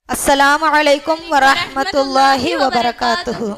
அஸ்ஸலாமு அலைக்கும் வரஹ்மத்துல்லாஹி வபரகாத்துஹு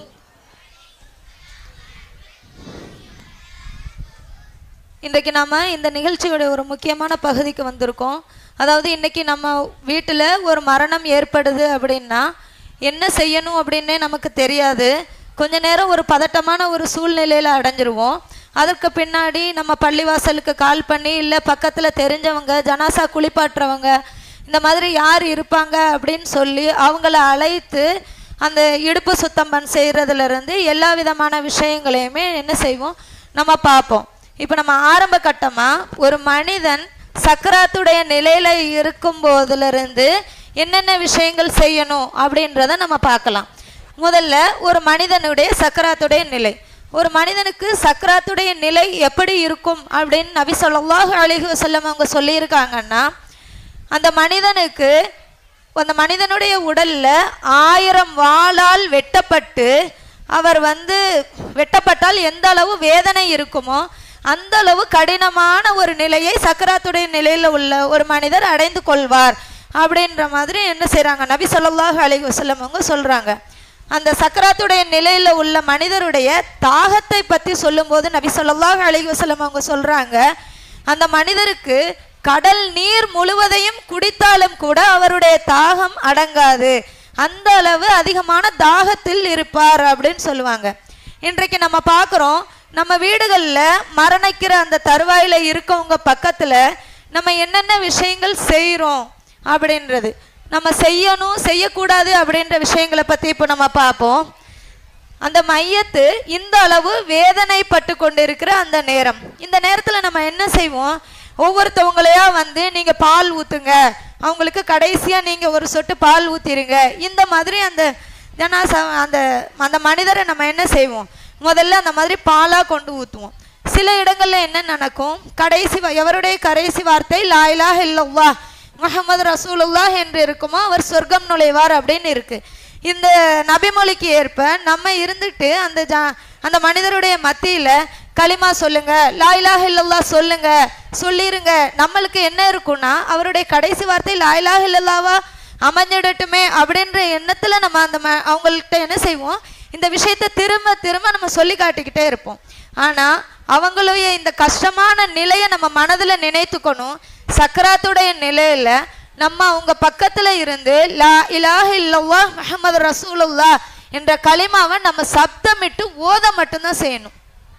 இன்றைக்கு நம்ம இந்த நிகழ்ச்சியோட ஒரு முக்கியமான பகுதிக்கு வந்திருக்கோம் அதாவது இன்னைக்கு நம்ம வீட்டில் ஒரு மரணம் ஏற்படுது அப்படின்னா என்ன செய்யணும் அப்படின்னே நமக்கு தெரியாது கொஞ்ச நேரம் ஒரு பதட்டமான ஒரு சூழ்நிலையில் அடைஞ்சிருவோம் அதற்கு பின்னாடி நம்ம பள்ளிவாசலுக்கு கால் பண்ணி இல்லை பக்கத்தில் தெரிஞ்சவங்க ஜனாசா குளிப்பாட்டுறவங்க இந்த மாதிரி யார் இருப்பாங்க அப்படின்னு சொல்லி அவங்கள அழைத்து அந்த இடுப்பு சுத்தம் பண் செய்கிறதுலேருந்து எல்லா விதமான விஷயங்களையுமே என்ன செய்வோம் நம்ம பார்ப்போம் இப்போ நம்ம ஆரம்ப கட்டமாக ஒரு மனிதன் சக்கராத்துடைய நிலையில இருக்கும் போதிலிருந்து என்னென்ன விஷயங்கள் செய்யணும் அப்படின்றத நம்ம பார்க்கலாம் முதல்ல ஒரு மனிதனுடைய சக்கராத்துடைய நிலை ஒரு மனிதனுக்கு சக்கராத்துடைய நிலை எப்படி இருக்கும் அப்படின்னு நபி ஸல்லல்லாஹு அலைஹி வஸல்லம் அவங்க சொல்லியிருக்காங்கன்னா அந்த மனிதனுக்கு அந்த மனிதனுடைய உடல்ல ஆயிரம் வாளால் வெட்டப்பட்டு அவர் வந்து வெட்டப்பட்டால் எந்த அளவு வேதனை இருக்குமோ அந்த அளவு கடினமான ஒரு நிலையை சக்கராத்துடைய நிலையில் உள்ள ஒரு மனிதர் அடைந்து கொள்வார் அப்படின்ற மாதிரி என்ன செய்றாங்க நபி ஸல்லல்லாஹு அலைஹி வஸல்லம் அவங்க சொல்றாங்க அந்த சக்கராத்துடைய நிலையில உள்ள மனிதருடைய தாகத்தை பத்தி சொல்லும்போது நபி ஸல்லல்லாஹு அலைஹி வஸல்லம் அவங்க சொல்றாங்க அந்த மனிதருக்கு கடல் நீர் முழுவதையும் குடித்தாலும் கூட அவருடைய தாகம் அடங்காது அந்த அளவு அதிகமான தாகத்தில் இருப்பார் அப்படின்னு சொல்லுவாங்க இன்றைக்கு நம்ம பார்க்குறோம் நம்ம வீடுகளில் மரணிக்கிற அந்த தருவாயில இருக்கவங்க பக்கத்தில் நம்ம என்னென்ன விஷயங்கள் செய்கிறோம் அப்படின்றது நம்ம செய்யணும் செய்யக்கூடாது அப்படின்ற விஷயங்களை பற்றி இப்போ நம்ம பார்ப்போம் அந்த மையத்து இந்த அளவு வேதனைப்பட்டு கொண்டிருக்கிற அந்த நேரம் இந்த நேரத்தில் நம்ம என்ன செய்வோம் ஒவ்வொருத்தவங்களையா வந்து நீங்கள் பால் ஊற்றுங்க அவங்களுக்கு கடைசியாக நீங்கள் ஒரு சொட்டு பால் ஊற்றிடுங்க இந்த மாதிரி அந்த ஜனாசா அந்த அந்த மனிதரை நம்ம என்ன செய்வோம் முதல்ல அந்த மாதிரி பாலாக கொண்டு ஊற்றுவோம் சில இடங்களில் என்ன நடக்கும் கடைசி வ- எவருடைய கடைசி வார்த்தை லா இலாஹ இல்லல்லா முஹம்மது ரசூலுல்லாஹ் என்று இருக்குமோ அவர் சொர்க்கம் நுழைவார் அப்படின்னு இருக்கு இந்த நபிமொழிக்கு ஏற்ப நம்ம இருந்துட்டு அந்த ஜா அந்த மனிதருடைய மத்தியில களிமா சொல்லுங்க லா இலாஹ இல்லல்லாஹ் சொல்லுங்க சொல்லிருங்க நம்மளுக்கு என்ன இருக்கும்னா அவருடைய கடைசி வார்த்தை லா இலாஹ இல்லல்லாவா அமைஞ்சிடட்டுமே அப்படின்ற எண்ணத்துல நம்ம அந்த ம- அவங்கள்ட்ட என்ன செய்வோம் இந்த விஷயத்தை திரும்ப திரும்ப நம்ம சொல்லி காட்டிக்கிட்டே இருப்போம் ஆனா அவங்களுடைய இந்த கஷ்டமான நிலையை நம்ம மனதுல நினைத்துக்கணும் சக்கராத்துடைய நிலையில நம்ம அவங்க பக்கத்துல இருந்து லா இலாஹ இல்லல்லாஹ் முஹம்மது ரசூலுல்லாஹ் என்ற களிமாவை நம்ம சப்தமிட்டு ஓத மட்டும்தான் செய்யணும்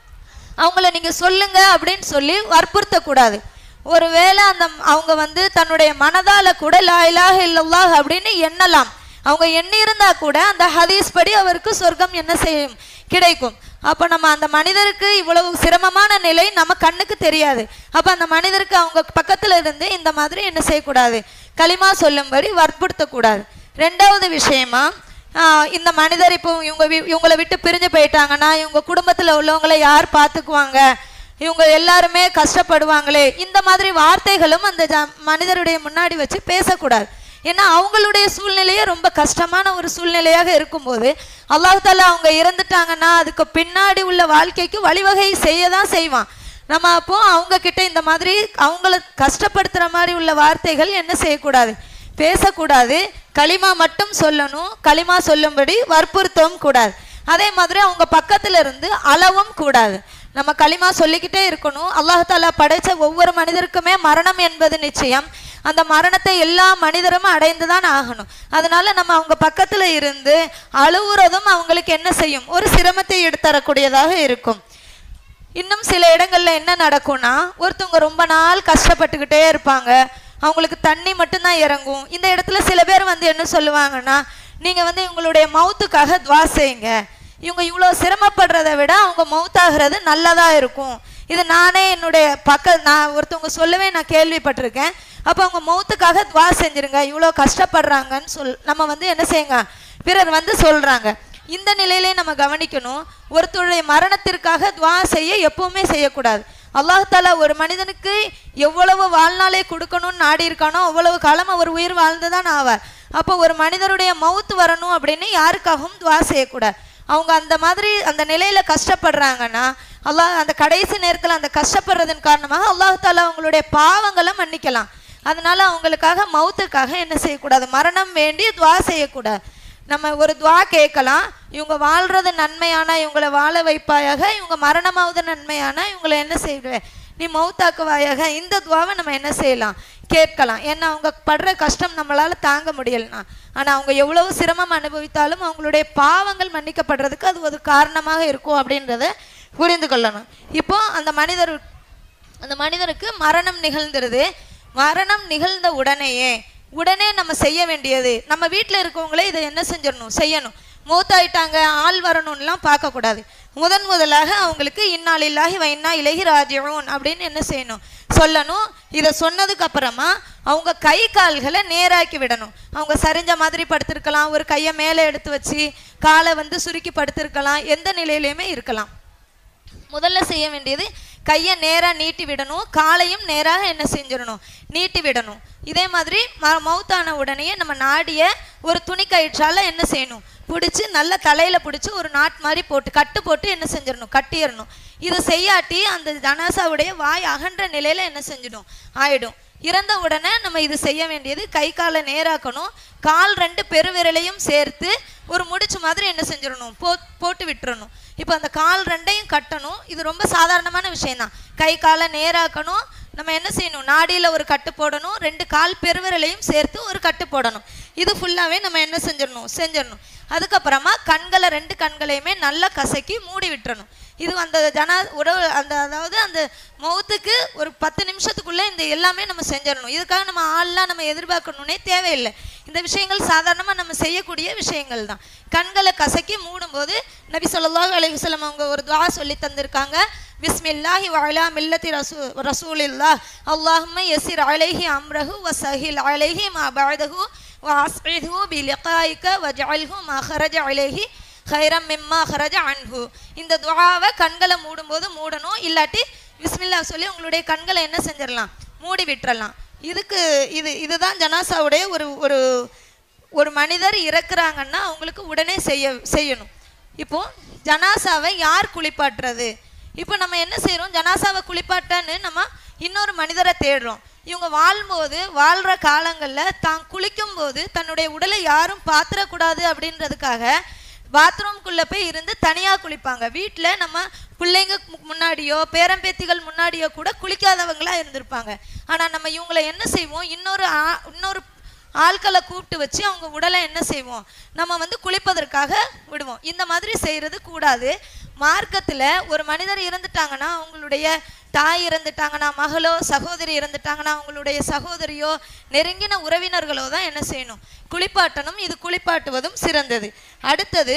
அவங்கள நீங்க சொல்லுங்க அப்படின்னு சொல்லி வற்புறுத்தக்கூடாது ஒருவேளை அந்த அவங்க வந்து தன்னுடைய மனதால கூட லா இலாஹ இல்லல்லாஹ் அப்படின்னு எண்ணலாம் அவங்க எண்ணி இருந்தா கூட அந்த ஹதீஸ் படி அவருக்கு சொர்க்கம் என்ன செய்யும் கிடைக்கும் அப்போ நம்ம அந்த மனிதருக்கு இவ்வளவு சிரமமான நிலை நம்ம கண்ணுக்கு தெரியாது அப்போ அந்த மனிதருக்கு அவங்க பக்கத்துல இருந்து இந்த மாதிரி என்ன செய்யக்கூடாது களிமா சொல்லும்படி வற்புறுத்தக்கூடாது ரெண்டாவது விஷயமா ஆஹ் இந்த மனிதர் இப்போ இவங்க வி- இவங்களை விட்டு பிரிஞ்சு போயிட்டாங்கன்னா இவங்க குடும்பத்தில் உள்ளவங்களை யார் பார்த்துக்குவாங்க இவங்க எல்லாருமே கஷ்டப்படுவாங்களே இந்த மாதிரி வார்த்தைகளும் அந்த ஜ மனிதருடைய முன்னாடி வச்சு பேசக்கூடாது ஏன்னா அவங்களுடைய சூழ்நிலையே ரொம்ப கஷ்டமான ஒரு சூழ்நிலையாக இருக்கும்போது அல்லாஹ் தாலா அவங்க இறந்துட்டாங்கன்னா அதுக்கு பின்னாடி உள்ள வாழ்க்கைக்கு வழிவகை செய்ய தான் செய்வான் நம்ம அப்போ அவங்க கிட்ட இந்த மாதிரி அவங்கள கஷ்டப்படுத்துற மாதிரி உள்ள வார்த்தைகள் என்ன செய்யக்கூடாது பேசக்கூடாது களிமா மட்டும் சொல்லணும் களிமா சொல்லும்படி வற்புறுத்தவும் கூடாது அதே மாதிரி அவங்க பக்கத்துல இருந்து அளவும் கூடாது நம்ம களிமா சொல்லிக்கிட்டே இருக்கணும் அல்லாஹாலா படைச்ச ஒவ்வொரு மனிதருக்குமே மரணம் என்பது நிச்சயம் அந்த மரணத்தை எல்லா மனிதரும் அடைந்து தான் ஆகணும் அதனால நம்ம அவங்க பக்கத்துல இருந்து அழுவுறதும் அவங்களுக்கு என்ன செய்யும் ஒரு சிரமத்தை எடுத்தரக்கூடியதாக இருக்கும் இன்னும் சில இடங்கள்ல என்ன நடக்கும்னா ஒருத்தவங்க ரொம்ப நாள் கஷ்டப்பட்டுக்கிட்டே இருப்பாங்க அவங்களுக்கு தண்ணி மட்டும்தான் இறங்கும் இந்த இடத்துல சில பேர் வந்து என்ன சொல்லுவாங்கன்னா நீங்க வந்து உங்களுடைய மவுத்துக்காக துவா செய்யுங்க இவங்க இவ்வளோ சிரமப்படுறதை விட அவங்க மவுத்தாகிறது நல்லதா இருக்கும் இது நானே என்னுடைய பக்க நான் ஒருத்தவங்க சொல்லவே நான் கேள்விப்பட்டிருக்கேன் அப்போ அவங்க மவுத்துக்காக துவா செஞ்சிருங்க இவ்வளோ கஷ்டப்படுறாங்கன்னு சொல் நம்ம வந்து என்ன செய்யுங்க பிறர் வந்து சொல்றாங்க இந்த நிலையிலே நம்ம கவனிக்கணும் ஒருத்தருடைய மரணத்திற்காக துவா செய்ய எப்பவுமே செய்யக்கூடாது அல்லாஹ் தாலா ஒரு மனிதனுக்கு எவ்வளவு வாழ்நாளே கொடுக்கணும்னு நாடி இருக்கானோ அவ்வளவு காலம் அவர் உயிர் வாழ்ந்துதான் ஆவார் அப்போ ஒரு மனிதருடைய மவுத்து வரணும் அப்படின்னு யாருக்காகவும் துவா செய்யக்கூடாது அவங்க அந்த மாதிரி அந்த நிலையில கஷ்டப்படுறாங்கன்னா அல்லாஹ் அந்த கடைசி நேரத்துல அந்த கஷ்டப்படுறதன் காரணமாக அல்லாஹ் தாலா அவங்களுடைய பாவங்களை மன்னிக்கலாம் அதனால அவங்களுக்காக மௌத்துக்காக என்ன செய்யக்கூடாது மரணம் வேண்டி துவா செய்யக்கூடாது நம்ம ஒரு துவா கேட்கலாம் இவங்க வாழ்றது நன்மையான இவங்களை வாழ வைப்பாயாக இவங்க மரணமாவது நன்மையான இவங்களை என்ன செய்வேன் நீ மௌத்தாக்குவாயாக இந்த துவாவை நம்ம என்ன செய்யலாம் கேட்கலாம் ஏன்னா அவங்க படுற கஷ்டம் நம்மளால தாங்க முடியலனா ஆனா அவங்க எவ்வளவு சிரமம் அனுபவித்தாலும் அவங்களுடைய பாவங்கள் மன்னிக்கப்படுறதுக்கு அது ஒரு காரணமாக இருக்கும் அப்படின்றத புரிந்து கொள்ளணும் இப்போ அந்த மனிதர் அந்த மனிதனுக்கு மரணம் நிகழ்ந்துருது மரணம் நிகழ்ந்த உடனேயே உடனே நம்ம செய்ய வேண்டியது நம்ம வீட்டில் இருக்கவங்களே இதை என்ன செஞ்சிடணும் செய்யணும் மூத்தாயிட்டாங்க ஆள் வரணும்லாம் பார்க்கக்கூடாது முதன் முதலாக அவங்களுக்கு இந்நாளில்லாகி வைனா இலகி ராஜியவும் அப்படின்னு என்ன செய்யணும் சொல்லணும் இதை சொன்னதுக்கு அப்புறமா அவங்க கை கால்களை நேராக்கி விடணும் அவங்க சரிஞ்ச மாதிரி படுத்திருக்கலாம் ஒரு கையை மேலே எடுத்து வச்சு காலை வந்து சுருக்கி படுத்திருக்கலாம் எந்த நிலையிலையுமே இருக்கலாம் முதல்ல செய்ய வேண்டியது கையை நேராக நீட்டி விடணும் காலையும் நேராக என்ன செஞ்சிடணும் நீட்டி விடணும் இதே மாதிரி ம மவுத்தான உடனே நம்ம நாடிய ஒரு துணி கயிற்றால என்ன செய்யணும் பிடிச்சி நல்ல தலையில பிடிச்சி ஒரு நாட் மாதிரி போட்டு கட்டு போட்டு என்ன செஞ்சிடணும் கட்டிடணும் இது செய்யாட்டி அந்த ஜனாசாவுடைய வாய் அகன்ற நிலையில என்ன செஞ்சிடும் ஆயிடும் இறந்த உடனே நம்ம இது செய்ய வேண்டியது கை காலை நேராக்கணும் கால் ரெண்டு பெருவிரலையும் சேர்த்து ஒரு முடிச்சு மாதிரி என்ன செஞ்சிடணும் போ போட்டு விட்டுறணும் இப்போ அந்த கால் ரெண்டையும் கட்டணும் இது ரொம்ப சாதாரணமான விஷயம்தான் கை காலை நேராக்கணும் நம்ம என்ன செய்யணும் நாடியில் ஒரு கட்டு போடணும் ரெண்டு கால் பெருவிரலையும் சேர்த்து ஒரு கட்டு போடணும் இது ஃபுல்லாகவே நம்ம என்ன செஞ்சிடணும் செஞ்சிடணும் அதுக்கப்புறமா கண்களை ரெண்டு கண்களையுமே நல்லா கசக்கி மூடி விட்டுறணும் இது அந்த ஜனா உறவு அந்த அதாவது அந்த முகத்துக்கு ஒரு பத்து நிமிஷத்துக்குள்ளே இந்த எல்லாமே நம்ம செஞ்சிடணும் இதுக்காக நம்ம ஆள்லாம் நம்ம எதிர்பார்க்கணுன்னே தேவையில்லை இந்த விஷயங்கள் சாதாரணமாக நம்ம செய்யக்கூடிய விஷயங்கள் தான் கண்களை கசக்கி மூடும்போது நபி ஸல்லல்லாஹு அலைஹி வஸல்லம் அவங்க ஒரு துவா சொல்லி தந்திருக்காங்க பிஸ்மில்லாஹி வஅலா மில்லத்தி ரசூ ரசூலில்லாஹ் அல்லாஹும்ம யஸிர் அலைஹி அம்ரஹு வ சஹில் அலைஹி மா பஅதஹு வ அஸ்இத்ஹு பி லிகாயிக வஜஅல்ஹு மா ஹரஜ அலைஹி ஹைரம் மிம்மா ஹரஜ அன்ஹு இந்த துஆவை கண்களை மூடும்போது மூடணும் இல்லாட்டி பிஸ்மில்லா சொல்லி உங்களுடைய கண்களை என்ன செஞ்சிடலாம் மூடி விட்டுறலாம் இதுக்கு இது இதுதான் ஜனாசாவுடைய ஒரு ஒரு ஒரு மனிதர் இறக்குறாங்கன்னா அவங்களுக்கு உடனே செய்ய செய்யணும் இப்போ ஜனாசாவை யார் குளிப்பாட்டுறது இப்போ நம்ம என்ன செய்கிறோம் ஜனாசாவை குளிப்பாட்டன்னு நம்ம இன்னொரு மனிதரை தேடுறோம் இவங்க வாழும்போது வாழ்கிற காலங்களில் தான் குளிக்கும்போது தன்னுடைய உடலை யாரும் பாத்திரக்கூடாது அப்படின்றதுக்காக பாத்ரூம்குள்ளே போய் இருந்து தனியாக குளிப்பாங்க வீட்டில் நம்ம பிள்ளைங்க மு- முன்னாடியோ பேரம்பேத்திகள் முன்னாடியோ கூட குளிக்காதவங்களா இருந்திருப்பாங்க ஆனால் நம்ம இவங்களை என்ன செய்வோம் இன்னொரு ஆ- இன்னொரு ஆட்களை கூப்பிட்டு வச்சு அவங்க உடலை என்ன செய்வோம் நம்ம வந்து குளிப்பதற்காக விடுவோம் இந்த மாதிரி செய்கிறது கூடாது மார்க்கத்தில் ஒரு மனிதர் இறந்துட்டாங்கன்னா அவங்களுடைய தாய் இறந்துட்டாங்கன்னா மகளோ சகோதரி இறந்துட்டாங்கன்னா அவங்களுடைய சகோதரியோ நெருங்கின உறவினர்களோ தான் என்ன செய்யணும் குளிப்பாட்டணும் இது குளிப்பாட்டுவதும் சிறந்தது அடுத்தது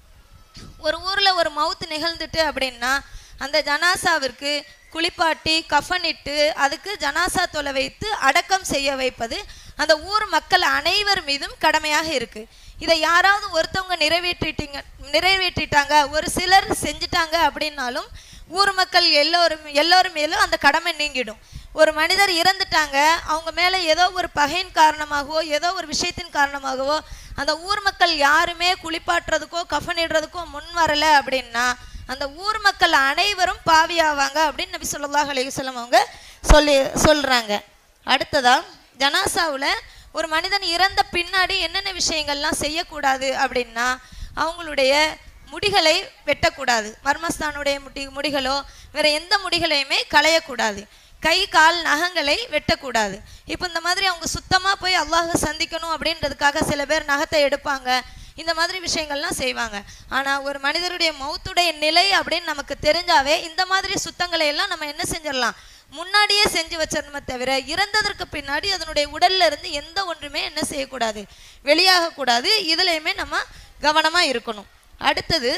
ஒரு ஊரில் ஒரு மவுத்து நிகழ்ந்துட்டு அப்படின்னா அந்த ஜனாசாவிற்கு குளிப்பாட்டி கஃனிட்டு அதுக்கு ஜனாசா தொலை வைத்து அடக்கம் செய்ய வைப்பது அந்த ஊர் மக்கள் அனைவர் மீதும் கடமையாக இருக்கு இதை யாராவது ஒருத்தவங்க நிறைவேற்றிட்டீங்க நிறைவேற்றிட்டாங்க ஒரு சிலர் செஞ்சிட்டாங்க அப்படின்னாலும் ஊர் மக்கள் எல்லோரும் எல்லோரும் மேலும் அந்த கடமை நீங்கிடும் ஒரு மனிதர் இறந்துட்டாங்க அவங்க மேலே ஏதோ ஒரு பகையின் காரணமாகவோ ஏதோ ஒரு விஷயத்தின் காரணமாகவோ அந்த ஊர் மக்கள் யாருமே குளிப்பாட்டுறதுக்கோ கஃனிடுறதுக்கோ முன் வரல அப்படின்னா அந்த ஊர் மக்கள் அனைவரும் பாவியாவாங்க அப்படின்னு நபி ஸல்லல்லாஹு அலைஹி வஸல்லம் அவங்க சொல்லி சொல்றாங்க அடுத்ததா ஜனாசாவுல ஒரு மனிதன் இறந்த பின்னாடி என்னென்ன விஷயங்கள்லாம் செய்யக்கூடாது அப்படின்னா அவங்களுடைய முடிகளை வெட்டக்கூடாது மர்மஸ்தானுடைய முடி முடிகளோ வேற எந்த முடிகளையுமே களையக்கூடாது கை கால் நகங்களை வெட்டக்கூடாது இப்போ இந்த மாதிரி அவங்க சுத்தமாக போய் அல்லாஹை சந்திக்கணும் அப்படின்றதுக்காக சில பேர் நகத்தை எடுப்பாங்க இந்த மாதிரி விஷயங்கள்லாம் செய்வாங்க ஆனால் ஒரு மனிதருடைய மௌத்துடைய நிலை அப்படின்னு நமக்கு தெரிஞ்சாவே இந்த மாதிரி சுத்தங்களை எல்லாம் நம்ம என்ன செஞ்சிடலாம் முன்னாடியே செஞ்சு வச்சிடணுமே தவிர இறந்ததற்கு பின்னாடி அதனுடைய உடல்ல இருந்து எந்த ஒன்றுமே என்ன செய்யக்கூடாது வெளியாகக்கூடாது இதுலையுமே நம்ம கவனமா இருக்கணும் அடுத்தது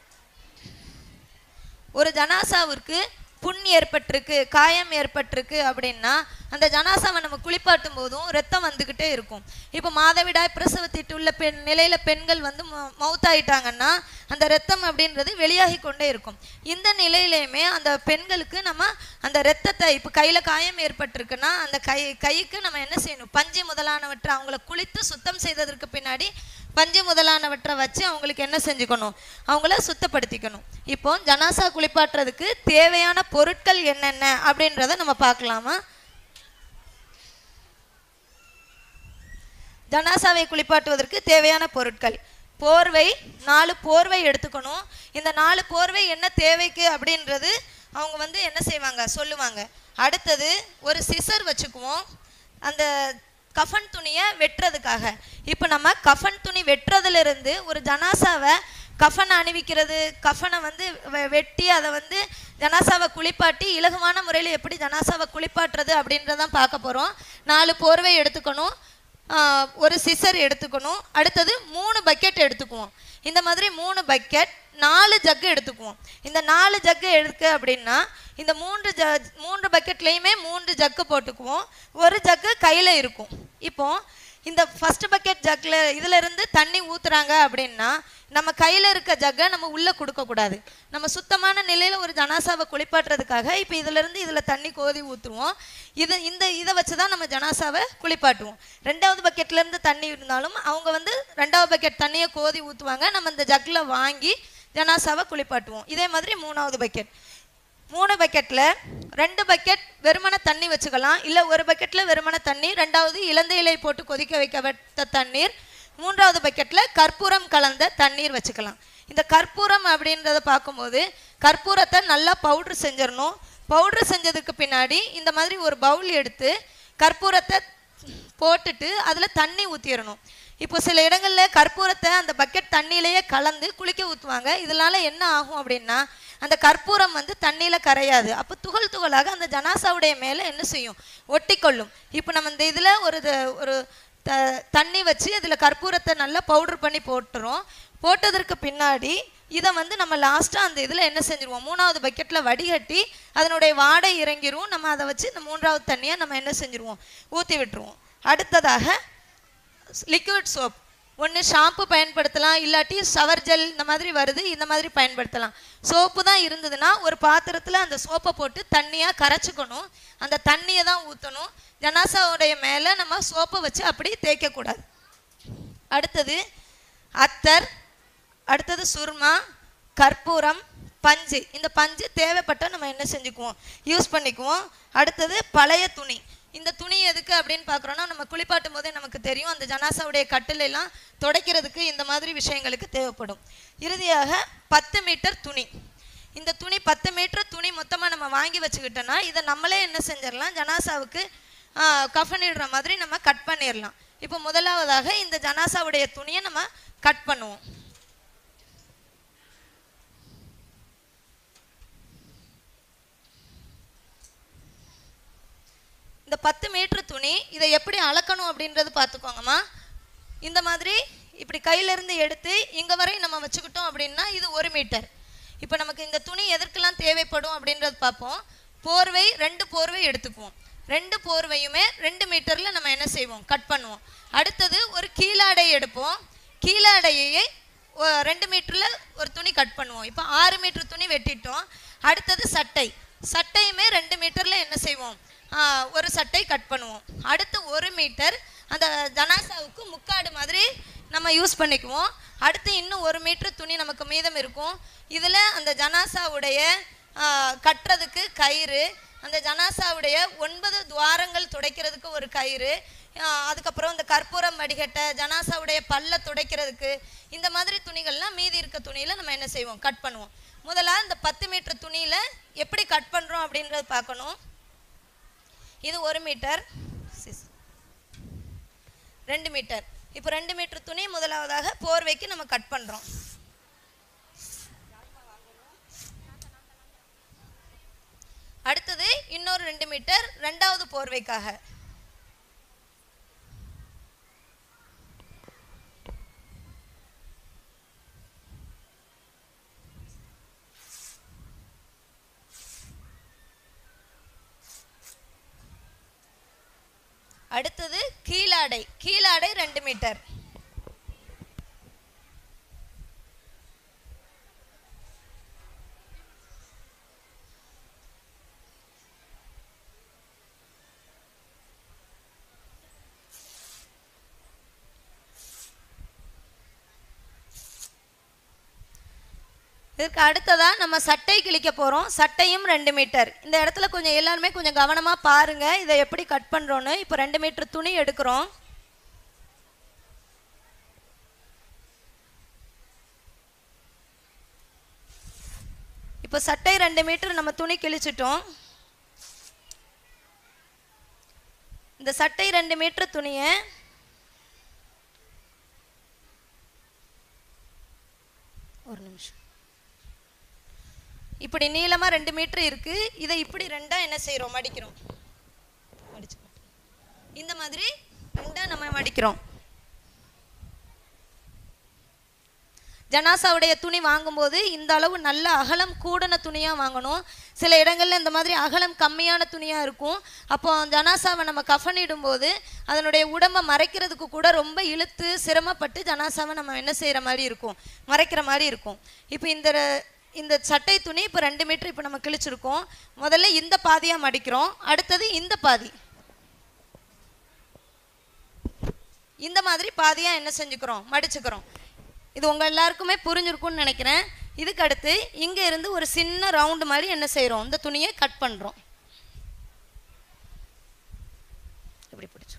ஒரு ஜனாசாவிற்கு புண் ஏற்பட்டிருக்கு காயம் ஏற்பட்டிருக்கு அப்படின்னா அந்த ஜனாசாவை நம்ம குளிப்பாட்டும் போதும் ரத்தம் வந்துக்கிட்டே இருக்கும் இப்போ மாதவிடாய் பிரசவத்திட்டு உள்ள பெண் நிலையில பெண்கள் வந்து மௌ- மௌத்தாயிட்டாங்கன்னா அந்த ரத்தம் அப்படின்றது வெளியாகி கொண்டே இருக்கும் இந்த நிலையிலையுமே அந்த பெண்களுக்கு நம்ம அந்த ரத்தத்தை இப்போ கையில காயம் ஏற்பட்டிருக்குன்னா அந்த கை கைக்கு நம்ம என்ன செய்யணும் பஞ்சு முதலானவற்றை அவங்கள குளித்து சுத்தம் செய்ததற்கு பின்னாடி பஞ்சு முதலானவற்றை வச்சு அவங்களுக்கு என்ன செஞ்சுக்கணும் அவங்கள சுத்தப்படுத்திக்கணும் இப்போ ஜனாசா குளிப்பாட்டுறதுக்கு தேவையான பொருட்கள் என்னென்ன அப்படின்றத நம்ம பார்க்கலாமா ஜனாசாவை குளிப்பாட்டுவதற்கு தேவையான பொருட்கள் போர்வை நாலு போர்வை எடுத்துக்கணும் இந்த நாலு போர்வை என்ன தேவைக்கு அப்படின்றது அவங்க வந்து என்ன செய்வாங்க சொல்லுவாங்க அடுத்தது ஒரு சிசர் வச்சுக்குவோம் அந்த கஃன் துணியை வெட்டுறதுக்காக இப்போ நம்ம கஃன் துணி வெட்டுறதுலேருந்து ஒரு ஜனாசாவை கஃனை அணிவிக்கிறது கஃனை வந்து வெ- வெட்டி அதை வந்து ஜனாசாவை குளிப்பாட்டி இலகுவான முறையில் எப்படி ஜனாசாவை குளிப்பாட்டுறது அப்படின்றதான் பார்க்க போகிறோம் நாலு போர்வை எடுத்துக்கணும் ஆஹ், ஒரு சிசர் எடுத்துக்கணும் அடுத்தது மூணு பக்கெட் எடுத்துக்குவோம் இந்த மாதிரி மூணு பக்கெட் நாலு ஜக்கு எடுத்துக்குவோம் இந்த நாலு ஜக்கு எடுக்க அப்படின்னா இந்த மூன்று ஜ மூன்று பக்கெட்லேயுமே மூன்று ஜக்கு போட்டுக்குவோம் ஒரு ஜக்கு கையில் இருக்கும் இப்போ இந்த ஃபர்ஸ்ட் பக்கெட் ஜக்கில் இதுல இருந்து தண்ணி ஊத்துறாங்க அப்படின்னா நம்ம கையில் இருக்க ஜக்கை நம்ம உள்ளே கொடுக்கக்கூடாது நம்ம சுத்தமான நிலையில் ஒரு ஜனாசாவை குளிப்பாட்டுறதுக்காக இப்போ இதிலிருந்து இதில் தண்ணி கோதி ஊற்றுவோம் இது இந்த இதை வச்சு தான் நம்ம ஜனாசாவை குளிப்பாட்டுவோம் ரெண்டாவது பக்கெட்ல இருந்து தண்ணி இருந்தாலும் அவங்க வந்து ரெண்டாவது பக்கெட் தண்ணியை கோதி ஊற்றுவாங்க நம்ம இந்த ஜக்கில் வாங்கி ஜனாசாவை குளிப்பாட்டுவோம் இதே மாதிரி மூணாவது பக்கெட் மூணு பக்கெட்டில் ரெண்டு பக்கெட் வெறுமன தண்ணி வச்சுக்கலாம் இல்லை ஒரு பக்கெட்டில் வெறுமன தண்ணி ரெண்டாவது இலந்த இலை போட்டு கொதிக்க வைக்கப்பட்ட தண்ணீர் மூன்றாவது பக்கெட்டில் கற்பூரம் கலந்த தண்ணீர் வச்சுக்கலாம் இந்த கற்பூரம் அப்படின்றத பார்க்கும்போது கற்பூரத்தை நல்லா பவுட்ரு செஞ்சிடணும் பவுட்ரு செஞ்சதுக்கு பின்னாடி இந்த மாதிரி ஒரு பவுல் எடுத்து கற்பூரத்தை போட்டுட்டு அதில் தண்ணி ஊற்றிடணும் இப்போ சில இடங்களில் கற்பூரத்தை அந்த பக்கெட் தண்ணியிலேயே கலந்து குளிக்க ஊற்றுவாங்க இதனால என்ன ஆகும் அப்படின்னா அந்த கற்பூரம் வந்து தண்ணியில் கரையாது அப்போ துகள் துகளாக அந்த ஜனாசாவுடைய மேலே என்ன செய்யும் ஒட்டிக்கொள்ளும் இப்போ நம்ம இந்த இதில் ஒரு த- ஒரு த தண்ணி வச்சு அதில் கற்பூரத்தை நல்லா பவுடர் பண்ணி போட்டுறோம் போட்டதற்கு பின்னாடி இதை வந்து நம்ம லாஸ்ட்டாக அந்த இதில் என்ன செஞ்சுருவோம் மூணாவது பக்கெட்டில் வடிகட்டி அதனுடைய வாடை இறங்கிரும் நம்ம அதை வச்சு இந்த மூன்றாவது தண்ணியை நம்ம என்ன செஞ்சுருவோம் ஊற்றி விட்டுருவோம் அடுத்ததாக லிக்விட் சோப் ஒன்று ஷாம்பு பயன்படுத்தலாம் இல்லாட்டி ஷவர் ஜெல் இந்த மாதிரி வருது இந்த மாதிரி பயன்படுத்தலாம் சோப்பு தான் இருந்ததுன்னா ஒரு பாத்திரத்தில் அந்த சோப்பை போட்டு தண்ணியாக கரைச்சிக்கணும் அந்த தண்ணியை தான் ஊற்றணும் ஜனாசாவுடைய மேலே நம்ம சோப்பை வச்சு அப்படி தேய்க்கக்கூடாது அடுத்தது அத்தர் அடுத்தது சுர்மா கற்பூரம் பஞ்சு இந்த பஞ்சு தேவைப்பட்ட நம்ம என்ன செஞ்சுக்குவோம் யூஸ் பண்ணிக்குவோம் அடுத்தது பழைய துணி இந்த துணி எதுக்கு அப்படின்னு பார்க்குறோன்னா நம்ம குளிப்பாட்டும் போதே நமக்கு தெரியும் அந்த ஜனாசாவுடைய கட்டில எல்லாம் துடைக்கிறதுக்கு இந்த மாதிரி விஷயங்களுக்கு தேவைப்படும் இறுதியாக பத்து மீட்டர் துணி இந்த துணி பத்து மீட்டர் துணி மொத்தமாக நம்ம வாங்கி வச்சுக்கிட்டோன்னா இதை நம்மளே என்ன செஞ்சிடலாம் ஜனாசாவுக்கு கஃனிடுற மாதிரி நம்ம கட் பண்ணிடலாம் இப்போ முதலாவதாக இந்த ஜனாசாவுடைய துணியை நம்ம கட் பண்ணுவோம் இந்த பத்து மீட்டர் துணி இதை எப்படி அளக்கணும் அப்படின்றது பார்த்துக்கோங்கம்மா இந்த மாதிரி இப்படி கையிலேருந்து எடுத்து இங்கே வரை நம்ம வச்சுக்கிட்டோம் அப்படின்னா இது ஒரு மீட்டர் இப்போ நமக்கு இந்த துணி எதற்கெல்லாம் தேவைப்படும் அப்படின்றது பார்ப்போம் போர்வை ரெண்டு போர்வை எடுத்துக்குவோம் ரெண்டு போர்வையுமே ரெண்டு மீட்டரில் நம்ம என்ன செய்வோம் கட் பண்ணுவோம் அடுத்தது ஒரு கீழாடை எடுப்போம் கீழாடையை ஒ- ரெண்டு மீட்டரில் ஒரு துணி கட் பண்ணுவோம் இப்போ ஆறு மீட்டர் துணி வெட்டிட்டோம் அடுத்தது சட்டை சட்டையுமே ரெண்டு மீட்டரில் என்ன செய்வோம் ஆ, ஒரு சட்டை கட் பண்ணுவோம் அடுத்து ஒரு மீட்டர் அந்த ஜனாசாவுக்கு முக்காடு மாதிரி நம்ம யூஸ் பண்ணிக்குவோம் அடுத்து இன்னும் ஒரு மீட்டர் துணி நமக்கு மீதம் இருக்கும் இதில் அந்த ஜனாசாவுடைய ஆ, கட்டுறதுக்கு கயிறு அந்த ஜனாசாவுடைய ஒன்பது துவாரங்கள் துடைக்கிறதுக்கு ஒரு கயிறு ஆ, அதுக்கப்புறம் இந்த கற்பூரம் வடிகட்ட ஜனாசாவுடைய பல்ல துடைக்கிறதுக்கு இந்த மாதிரி துணிகள்லாம் மீதி இருக்க துணியில் நம்ம என்ன செய்வோம் கட் பண்ணுவோம் முதல்ல இந்த பத்து மீட்டர் துணியில் எப்படி கட் பண்ணுறோம் அப்படின்றது பார்க்கணும் இது ஒரு மீட்டர் சிஸ். ரெண்டு மீட்டர் இப்போ ரெண்டு மீட்டர் துணி முதலாவதாக போர்வைக்கு நம்ம கட் பண்ணுறோம் அடுத்தது இன்னொரு ரெண்டு மீட்டர் ரெண்டாவது போர்வைக்காக அடுத்தது கீழாடை கீழாடை ரெண்டு மீட்டர் இதுக்கு அடுத்ததா நம்ம சட்டை கிழிக்க போகிறோம் சட்டையும் ரெண்டு மீட்டர் இந்த இடத்துல கொஞ்சம் எல்லாருமே கொஞ்சம் கவனமாக பாருங்க இதை எப்படி கட் பண்ணுறோன்னு இப்போ ரெண்டு மீட்டர் துணி எடுக்கிறோம் இப்போ சட்டை ரெண்டு மீட்டர் நம்ம துணி கிழிச்சிட்டோம் இந்த சட்டை ரெண்டு மீட்டர் துணியை ஒரு நிமிஷம் இப்படி நீளமா ரெண்டு மீட்டர் இருக்கு இதை இப்படி ரெண்டா என்ன செய்றோம் மடிக்கிறோம் மடிச்சு காட்டு. இந்த மாதிரி ரெண்டா நம்ம மடிக்கிறோம் ஜனாசாவுடைய துணி வாங்கும்போது இந்த அளவு நல்ல அகலம் கூடின துணியாக வாங்கணும் சில இடங்கள்ல இந்த மாதிரி அகலம் கம்மியான துணியாக இருக்கும் அப்போ ஜனாசாவை நம்ம கஃனிடும்போது அதனுடைய உடம்பை மறைக்கிறதுக்கு கூட ரொம்ப இழுத்து சிரமப்பட்டு ஜனாசாவை நம்ம என்ன செய்கிற மாதிரி இருக்கும் மறைக்கிற மாதிரி இருக்கும் இப்போ இந்த ர- இந்த சட்டை துணி இப்போ ரெண்டு மீட்டர் இப்போ நம்ம கிழிச்சிருக்கோம் முதல்ல இந்த பாதியாக மடிக்கிறோம் அடுத்தது இந்த பாதி இந்த மாதிரி பாதியாக என்ன செஞ்சுக்கிறோம் மடிச்சுக்கிறோம் இது உங்கள் எல்லாருக்குமே புரிஞ்சிருக்கும்னு நினைக்கிறேன் இதுக்கு அடுத்து இங்கே இருந்து ஒரு சின்ன ரவுண்டு மாதிரி என்ன செய்கிறோம் இந்த துணியை கட் பண்ணுறோம் இப்படி பிடிச்சு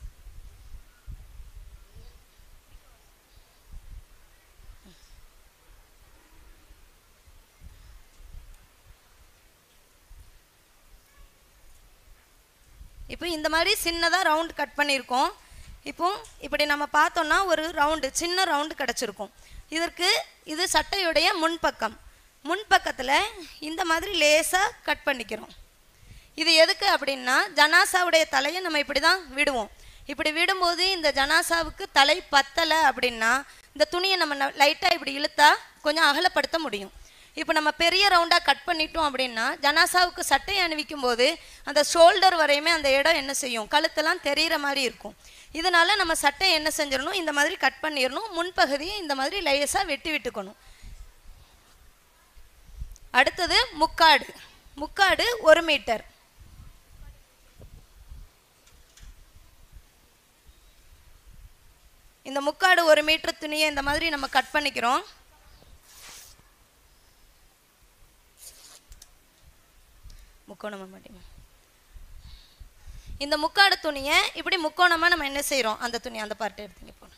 இப்போ இந்த மாதிரி சின்னதாக ரவுண்ட் கட் பண்ணியிருக்கோம் இப்போ இப்படி நம்ம பார்த்தோம்னா ஒரு ரவுண்டு சின்ன ரவுண்டு கிடச்சிருக்கும் இதற்கு இது சட்டையுடைய முன்பக்கம் முன்பக்கத்தில் இந்த மாதிரி லேசாக கட் பண்ணிக்கிறோம் இது எதுக்கு அப்படின்னா ஜனாசாவுடைய தலையை நம்ம இப்படி தான் விடுவோம் இப்படி விடும்போது இந்த ஜனாசாவுக்கு தலை பத்தலை அப்படின்னா இந்த துணியை நம்ம லைட்டாக இப்படி இழுத்தா கொஞ்சம் அகலப்படுத்த முடியும் இப்போ நம்ம பெரிய ரவுண்டாக கட் பண்ணிட்டோம் அப்படின்னா ஜனாசாவுக்கு சட்டை அணிவிக்கும் போது அந்த ஷோல்டர் வரையுமே அந்த இடம் என்ன செய்யும் கழுத்தெல்லாம் தெரியிற மாதிரி இருக்கும் இதனால நம்ம சட்டை என்ன செஞ்சிடணும் இந்த மாதிரி கட் பண்ணிடணும் முன்பகுதியை இந்த மாதிரி லேசாக வெட்டி விட்டுக்கணும் அடுத்தது முக்காடு முக்காடு ஒரு மீட்டர் இந்த முக்காடு ஒரு மீட்டர் துணியை இந்த மாதிரி நம்ம கட் பண்ணிக்கிறோம் முக்கோணமா மாட்டேமா இந்த முக்காடு துணியை இப்படி முக்கோணமா நம்ம என்ன செய்றோம் அந்த துணி அந்த பார்ட் எடுத்துங்க இப்போ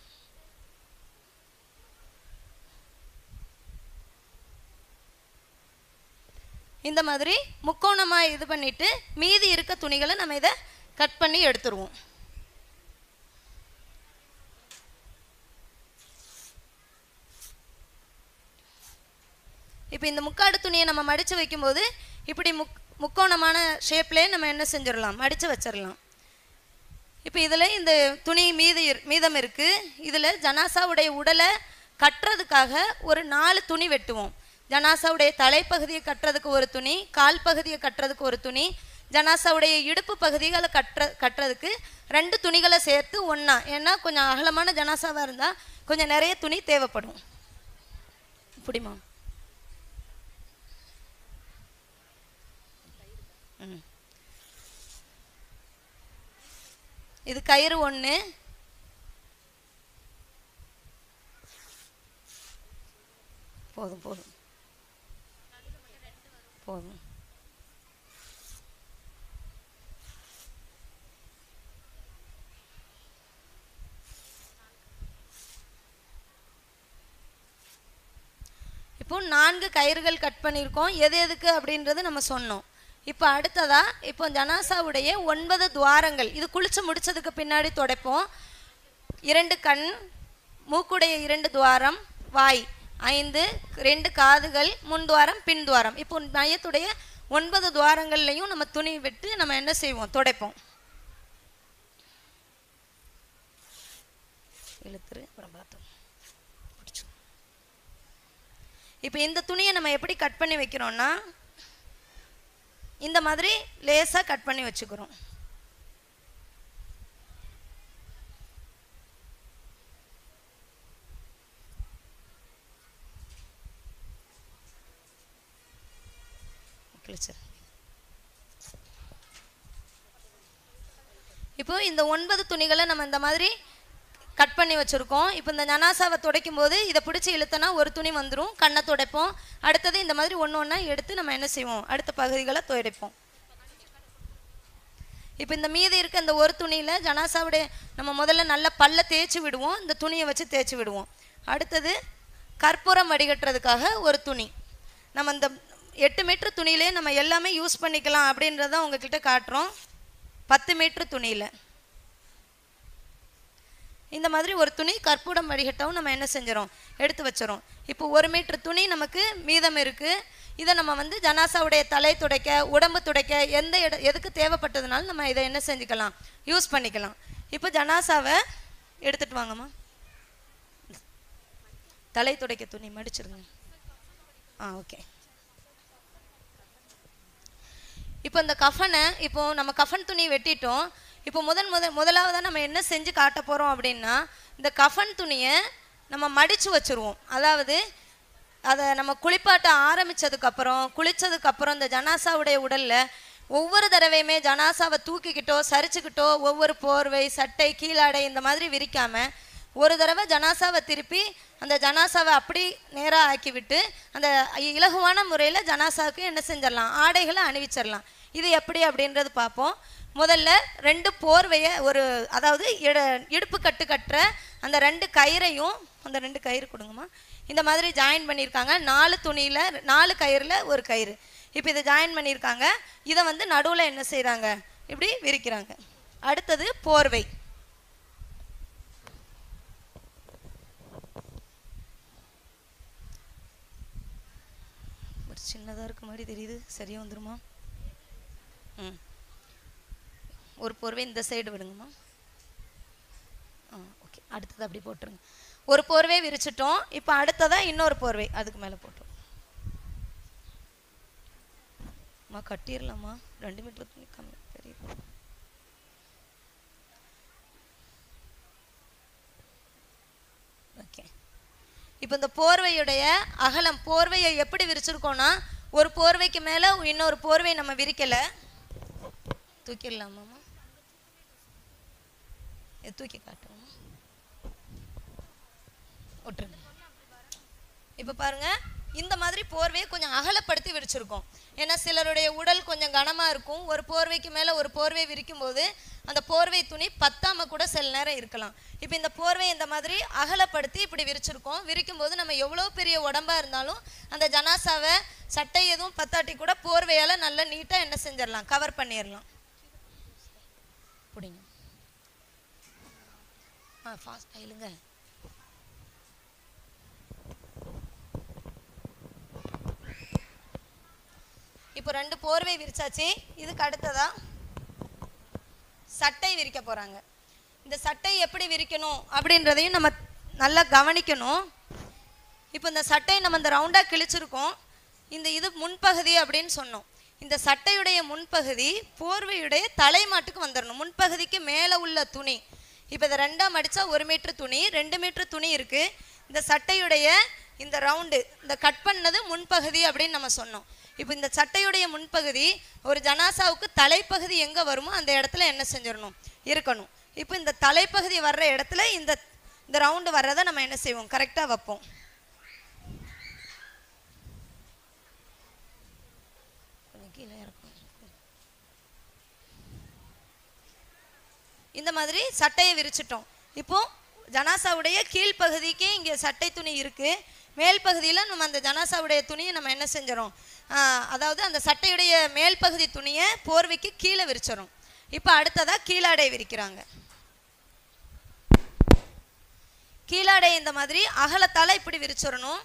இந்த மாதிரி முக்கோணமா இது பண்ணிட்டு மீதி இருக்க துணிகளை நம்ம இதை கட் பண்ணி எடுத்துருவோம் இப்போ இந்த முக்காடு துணியை நம்ம மடித்து வைக்கும்போது இப்படி முக் முக்கோணமான ஷேப்லேயே நம்ம என்ன செஞ்சிடலாம் மடித்து வச்சிடலாம் இப்போ இதில் இந்த துணி மீதி இரு- மீதம் இருக்குது இதில் ஜனாசாவுடைய உடலை கட்டுறதுக்காக ஒரு நாலு துணி வெட்டுவோம் ஜனாசாவுடைய தலைப்பகுதியை கட்டுறதுக்கு ஒரு துணி கால் பகுதியை கட்டுறதுக்கு ஒரு துணி ஜனாசாவுடைய இடுப்பு பகுதிகளை கட்டுற கட்டுறதுக்கு ரெண்டு துணிகளை சேர்த்து ஒன்றா ஏன்னா கொஞ்சம் அகலமான ஜனாசாவாக இருந்தால் கொஞ்சம் நிறைய துணி தேவைப்படும் இப்படிமா ம். இது கயிறு ஒன்று போதும் போதும் போதும் இப்போ நான்கு கயிறுகள் கட் பண்ணியிருக்கோம் எது எதுக்கு அப்படின்றது நம்ம சொன்னோம் இப்போ அடுத்ததா இப்போ ஜனாசாவுடைய ஒன்பது துவாரங்கள் இது குளிச்சு முடிச்சதுக்கு பின்னாடி துடைப்போம் இரண்டு கண் மூக்குடைய இரண்டு துவாரம் வாய் ஐந்து ரெண்டு காதுகள் முன் துவாரம் பின் துவாரம் இப்போ மையத்துடைய ஒன்பது துவாரங்கள்லையும் நம்ம துணி விட்டு நம்ம என்ன செய்வோம் துடைப்போம் இழுத்துரு அப்புறம் பார்த்தோம் பிடிச்சு இப்போ இந்த துணியை நம்ம எப்படி கட் பண்ணி வைக்கிறோம்னா இந்த மாதிரி லேசாக கட் பண்ணி வச்சுக்கிறோம் கிழிச்சிரு. இப்போ இந்த ஒன்பது துணிகளை நம்ம இந்த மாதிரி கட் பண்ணி வச்சுருக்கோம் இப்போ இந்த ஜனாசாவை துடைக்கும் போது இதை பிடிச்சி இழுத்தனா ஒரு துணி வந்துடும் கண்ணை துடைப்போம் அடுத்தது இந்த மாதிரி ஒன்று ஒன்றா எடுத்து நம்ம என்ன செய்வோம் அடுத்த பகுதிகளை துடைப்போம் இப்போ இந்த மீதி இருக்க இந்த ஒரு துணியில் ஜனாசாவுடைய நம்ம முதல்ல நல்ல பல்ல தேய்ச்சி விடுவோம் இந்த துணியை வச்சு தேய்ச்சி விடுவோம் அடுத்தது கற்பூரம் வடிகட்டுறதுக்காக ஒரு துணி நம்ம இந்த எட்டு மீட்டர் துணியிலே நம்ம எல்லாமே யூஸ் பண்ணிக்கலாம் அப்படின்றத உங்ககிட்ட காட்டுறோம் பத்து மீட்டர் துணியில் இந்த மாதிரி ஒரு துணி கற்பூரம் வடிகட்டவும் நம்ம என்ன செஞ்சிடும் எடுத்து வச்சிரும் இப்போ ஒரு மீட்டர் துணி நமக்கு மீதம் இருக்குது இதை நம்ம வந்து ஜனாசாவுடைய தலை துடைக்க உடம்பு துடைக்க எந்த இட எதுக்கு தேவைப்பட்டதுனாலும் நம்ம இதை என்ன செஞ்சுக்கலாம் யூஸ் பண்ணிக்கலாம் இப்போ ஜனாசாவை எடுத்துட்டு வாங்கம்மா தலை துடைக்க துணி மடிச்சிருங்க ஆ ஓகே இப்போ இந்த கஃபனை இப்போ நம்ம கஃபன் துணி வெட்டிட்டோம் இப்போ முதன் முத முதலாவதாக நம்ம என்ன செஞ்சு காட்ட போகிறோம் அப்படின்னா இந்த கஃபன் துணியை நம்ம மடித்து வச்சுருவோம் அதாவது அதை நம்ம குளிப்பாட்ட ஆரம்பித்ததுக்கப்புறம் குளித்ததுக்கப்புறம் இந்த ஜனாசாவுடைய உடலில் ஒவ்வொரு தடவையுமே ஜனாசாவை தூக்கிக்கிட்டோ சரிச்சுக்கிட்டோ ஒவ்வொரு போர்வை சட்டை கீழாடை இந்த மாதிரி விரிக்காமல் ஒரு தடவை ஜனாசாவை திருப்பி அந்த ஜனாசாவை அப்படி நேராக ஆக்கி விட்டு அந்த இலகுவான முறையில் ஜனாசாவுக்கு என்ன செஞ்சிடலாம் ஆடைகளை அணிவிச்சிடலாம் இது எப்படி அப்படின்றது பார்ப்போம் முதல்ல ரெண்டு போர்வையை ஒரு அதாவது இட இடுப்பு கட்டு கட்டுற அந்த ரெண்டு கயிறையும் அந்த ரெண்டு கயிறு கொடுங்கம்மா இந்த மாதிரி ஜாயின் பண்ணியிருக்காங்க நாலு துணியில் நாலு கயிறில் ஒரு கயிறு இப்போ இதை ஜாயின் பண்ணியிருக்காங்க இதை வந்து நடுவில் என்ன செய்கிறாங்க இப்படி விரிக்கிறாங்க அடுத்தது போர்வை ஒரு சின்னதாக இருக்க மாதிரி தெரியுது சரியாக வந்துருமா ம் ஒரு போர்வை இந்த சைடு விடுங்கம்மா ஆ ஓகே அடுத்தது அப்படி போட்டுருங்க ஒரு போர்வை விரிச்சிட்டோம் இப்போ அடுத்ததாக இன்னொரு போர்வை அதுக்கு மேலே போட்டுருவோம் அம்மா கட்டிடலாமா ரெண்டு மீட்டர் துணி கம்மி தெரியுது ஓகே இப்போ இந்த போர்வையுடைய அகலம் போர்வையை எப்படி விரிச்சிருக்கோம்னா ஒரு போர்வைக்கு மேலே இன்னொரு போர்வை நம்ம விரிக்கலை தூக்கிடலாமாம்மா இது தூக்கி காட்டுவோம் விட்டுருங்க இப்போ பாருங்க இந்த மாதிரி போர்வையை கொஞ்சம் அகலப்படுத்தி விரிச்சிருக்கோம் ஏன்னா சிலருடைய உடல் கொஞ்சம் கனமாக இருக்கும் ஒரு போர்வைக்கு மேலே ஒரு போர்வை விரிக்கும் போது அந்த போர்வை துணி பத்தாம கூட சில நேரம் இருக்கலாம் இப்போ இந்த போர்வை இந்த மாதிரி அகலப்படுத்தி இப்படி விரிச்சிருக்கோம் விரிக்கும் போது நம்ம எவ்வளோ பெரிய உடம்பா இருந்தாலும் அந்த ஜனாசாவை சட்டை எதுவும் பத்தாட்டி கூட போர்வையால் நல்லா நீட்டாக என்ன செஞ்சிடலாம் கவர் பண்ணிடலாம் பிடிங்க ஆ ஃபாஸ்ட் இல்லைங்க இப்போ ரெண்டு போர்வை விரிச்சாச்சு இதுக்கு அடுத்ததா சட்டை விரிக்க போறாங்க இந்த சட்டை எப்படி விரிக்கணும் அப்படின்றதையும் நம்ம நல்லா கவனிக்கணும் இப்போ இந்த சட்டை நம்ம இந்த ரவுண்டாக கிழிச்சிருக்கோம் இந்த இது முன்பகுதி அப்படின்னு சொன்னோம் இந்த சட்டையுடைய முன்பகுதி போர்வையுடைய தலைமாட்டுக்கு வந்துடணும் முன்பகுதிக்கு மேலே உள்ள துணி இப்போ இதை ரெண்டாக மடித்தா ஒரு மீட்ரு துணி ரெண்டு மீட்ரு துணி இருக்குது இந்த சட்டையுடைய இந்த ரவுண்டு இந்த கட் பண்ணது முன்பகுதி அப்படின்னு நம்ம சொன்னோம் இப்போ இந்த சட்டையுடைய முன்பகுதி ஒரு ஜனாசாவுக்கு தலைப்பகுதி எங்கே வருமோ அந்த இடத்துல என்ன செஞ்சிடணும் இருக்கணும் இப்போ இந்த தலைப்பகுதி வர்ற இடத்துல இந்த இந்த ரவுண்டு வர்றதை நம்ம என்ன செய்வோம் கரெக்டாக வைப்போம் கொஞ்சம் கீழே இறக்கணும் இந்த மாதிரி சட்டையை விரிச்சிட்டோம் இப்போ ஜனாசாவுடைய கீழ்ப்பகுதிக்கு இங்கே சட்டை துணி இருக்கு மேல் பகுதியில் நம்ம அந்த ஜனாசாவுடைய துணியை நம்ம என்ன செஞ்சிடும் அதாவது அந்த சட்டையுடைய மேல் பகுதி துணியை போர்வைக்கு கீழே விரிச்சிடும் இப்போ அடுத்ததா கீழாடை விரிக்கிறாங்க கீழாடை இந்த மாதிரி அகலத்தால இப்படி விரிச்சிடணும்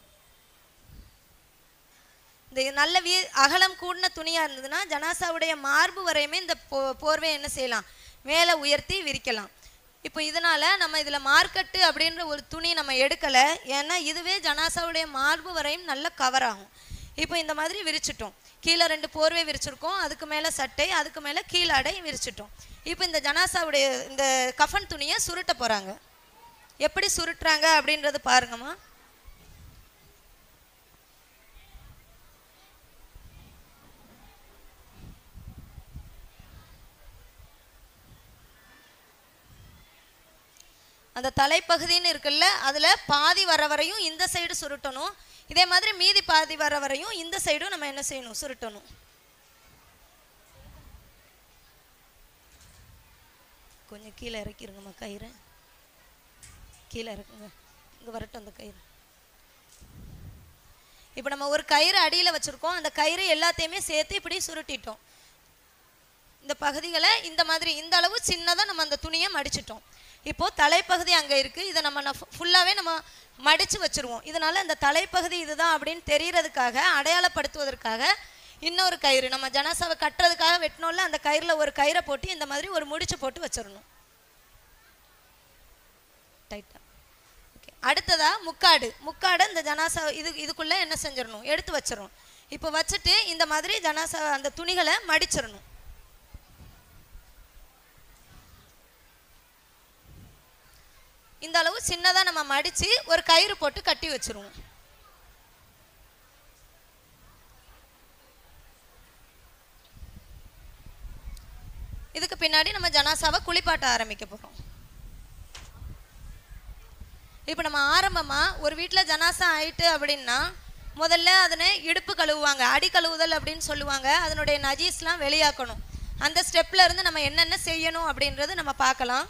இந்த நல்ல வீ அகலம் கூடின துணியாக இருந்ததுன்னா ஜனாசாவுடைய மார்பு வரையுமே இந்த போ போர்வை என்ன செய்யலாம் மேலே உயர்த்தி விரிக்கலாம் இப்போ இதனால நம்ம இதில் மார்க்கெட்டு அப்படின்ற ஒரு துணி நம்ம எடுக்கலை ஏன்னா இதுவே ஜனாசாவுடைய மார்பு வரையும் நல்ல கவர் ஆகும் இப்போ இந்த மாதிரி விரிச்சிட்டோம் கீழே ரெண்டு போர்வை விரிச்சிருக்கோம் அதுக்கு மேலே சட்டை அதுக்கு மேலே கீழாடை விரிச்சிட்டோம் இப்போ இந்த ஜனாசாவுடைய இந்த கஃபன் துணியை சுருட்ட போகிறாங்க எப்படி சுருட்டுறாங்க அப்படின்றது பாருங்கம்மா அந்த தலைப்பகுதின்னு இருக்குல்ல அதில் பாதி வர வரையும் இந்த சைடு சுருட்டணும் இதே மாதிரி மீதி பாதி வர வரையும் இந்த சைடும் நம்ம என்ன செய்யணும் சுருட்டணும் கொஞ்சம் கீழே இறக்கிருங்கம்மா கயிறு கீழே இறக்குங்க இங்கே வரட்டும் அந்த கயிறு இப்போ நம்ம ஒரு கயிறு அடியில் வச்சுருக்கோம் அந்த கயிறு எல்லாத்தையுமே சேர்த்து இப்படி சுருட்டிட்டோம் இந்த பகுதிகளை இந்த மாதிரி இந்த அளவு சின்னதாக நம்ம அந்த துணியை மடிச்சிட்டோம் இப்போ தலைப்பகுதி அங்கே இருக்குது இதை நம்ம ஃபுல்லாகவே நம்ம மடித்து வச்சுருவோம் இதனால் இந்த தலைப்பகுதி இதுதான் அப்படின்னு தெரியறதுக்காக அடையாளப்படுத்துவதற்காக இன்னொரு கயிறு நம்ம ஜனாசாவை கட்டுறதுக்காக வெட்டினோம்ல அந்த கயிறில் ஒரு கயிறை போட்டு இந்த மாதிரி ஒரு முடிச்சு போட்டு வச்சிடணும் டைட்டாக ஓகே அடுத்ததா முக்காடு முக்காடு இந்த ஜனாசா இது இதுக்குள்ளே என்ன செஞ்சிடணும் எடுத்து வச்சிடணும் இப்போ வச்சுட்டு இந்த மாதிரி ஜனாசா அந்த துணிகளை மடிச்சிடணும் இந்த அளவு சின்னதாக நம்ம மடித்து ஒரு கயிறு போட்டு கட்டி வச்சிருவோம் இதுக்கு பின்னாடி நம்ம ஜனாசாவை குளிப்பாட்ட ஆரம்பிக்க போகிறோம் இப்போ நம்ம ஆரம்பமாக ஒரு வீட்டில் ஜனாசா ஆயிட்டு அப்படின்னா முதல்ல அதனை இடுப்பு கழுவுவாங்க அடி கழுவுதல் அப்படின்னு சொல்லுவாங்க அதனுடைய நஜீஸ்லாம் வெளியாக்கணும் அந்த ஸ்டெப்ல இருந்து நம்ம என்னென்ன செய்யணும் அப்படின்றது நம்ம பார்க்கலாம்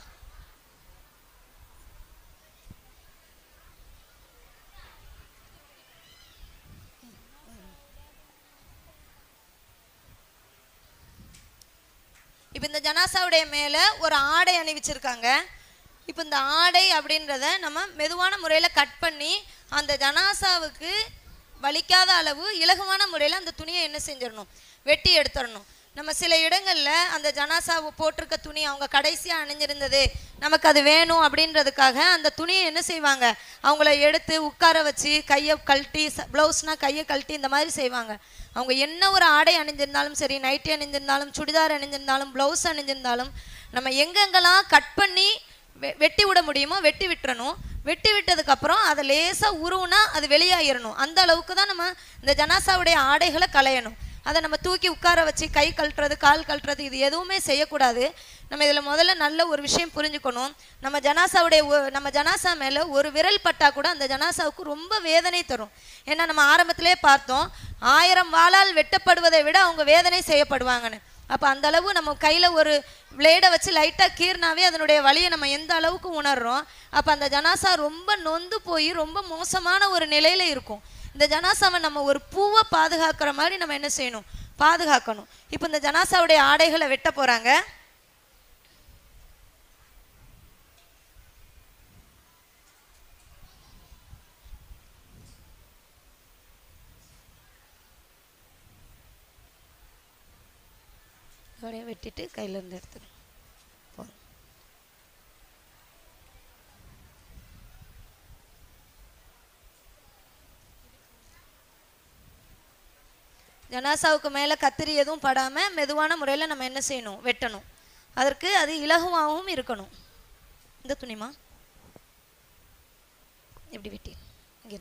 இப்போ இந்த ஜனாசாவுடைய மேலே ஒரு ஆடை அணிவிச்சிருக்காங்க இப்போ இந்த ஆடை அப்படின்றத நம்ம மெதுவான முறையில் கட் பண்ணி அந்த ஜனாசாவுக்கு வலிக்காத அளவு இலகுவான முறையில் அந்த துணியை என்ன செஞ்சிடணும் வெட்டி எடுத்துடணும் நம்ம சில இடங்களில் அந்த ஜனாசாவை போட்டிருக்க துணி அவங்க கடைசியாக அணிஞ்சிருந்தது நமக்கு அது வேணும் அப்படின்றதுக்காக அந்த துணியை என்ன செய்வாங்க அவங்கள எடுத்து உட்கார வச்சு கையை கழட்டி ப்ளவுஸ்னால் கையை கழட்டி இந்த மாதிரி செய்வாங்க அவங்க என்ன ஒரு ஆடை அணிஞ்சிருந்தாலும் சரி நைட்டி அணிஞ்சிருந்தாலும் சுடிதார் அணிஞ்சிருந்தாலும் ப்ளவுஸ் அணிஞ்சிருந்தாலும் நம்ம எங்கெங்கெல்லாம் கட் பண்ணி வெ- வெட்டி விட முடியுமோ வெட்டி விட்டுறணும் வெட்டி விட்டதுக்கப்புறம் அதை லேசாக உருவுனா அது வெளியாயிரணும் அந்த அளவுக்கு தான் நம்ம இந்த ஜனாசாவுடைய ஆடைகளை களையணும் அதை நம்ம தூக்கி உட்கார வச்சு கை கழட்டுறது கால் கழட்டுறது இது எதுவுமே செய்யக்கூடாது நம்ம இதில் முதல்ல நல்ல ஒரு விஷயம் புரிஞ்சுக்கணும் நம்ம ஜனாசாவுடைய ஒ- நம்ம ஜனாசா மேலே ஒரு விரல் பட்டா கூட அந்த ஜனாசாவுக்கு ரொம்ப வேதனை தரும் ஏன்னா நம்ம ஆரம்பத்திலே பார்த்தோம் ஆயிரம் வாளால் வெட்டப்படுவதை விட அவங்க வேதனை செய்யப்படுவாங்கன்னு அப்போ அந்த அளவு நம்ம கையில் ஒரு பிளேடை வச்சு லைட்டாக கீர்னாவே அதனுடைய வலியை நம்ம எந்த அளவுக்கு உணர்றோம் அப்போ அந்த ஜனாசா ரொம்ப நொந்து போய் ரொம்ப மோசமான ஒரு நிலையில இருக்கும் இந்த ஜனாசாவை நம்ம ஒரு பூவை பாதுகாக்கிற மாதிரி நம்ம என்ன செய்யணும் பாதுகாக்கணும் இப்போ இந்த ஜனாசாவுடைய ஆடைகளை வெட்ட போகிறாங்க அப்படியே வெட்டிட்டு கையில இருந்து எடுத்துடும் போதும் ஜனாசாவுக்கு மேலே கத்திரி எதுவும் படாமல் மெதுவான முறையில் நம்ம என்ன செய்யணும் வெட்டணும் அதற்கு அது இலகுவாகவும் இருக்கணும் இந்த துணிமா எப்படி வெட்டி இங்கே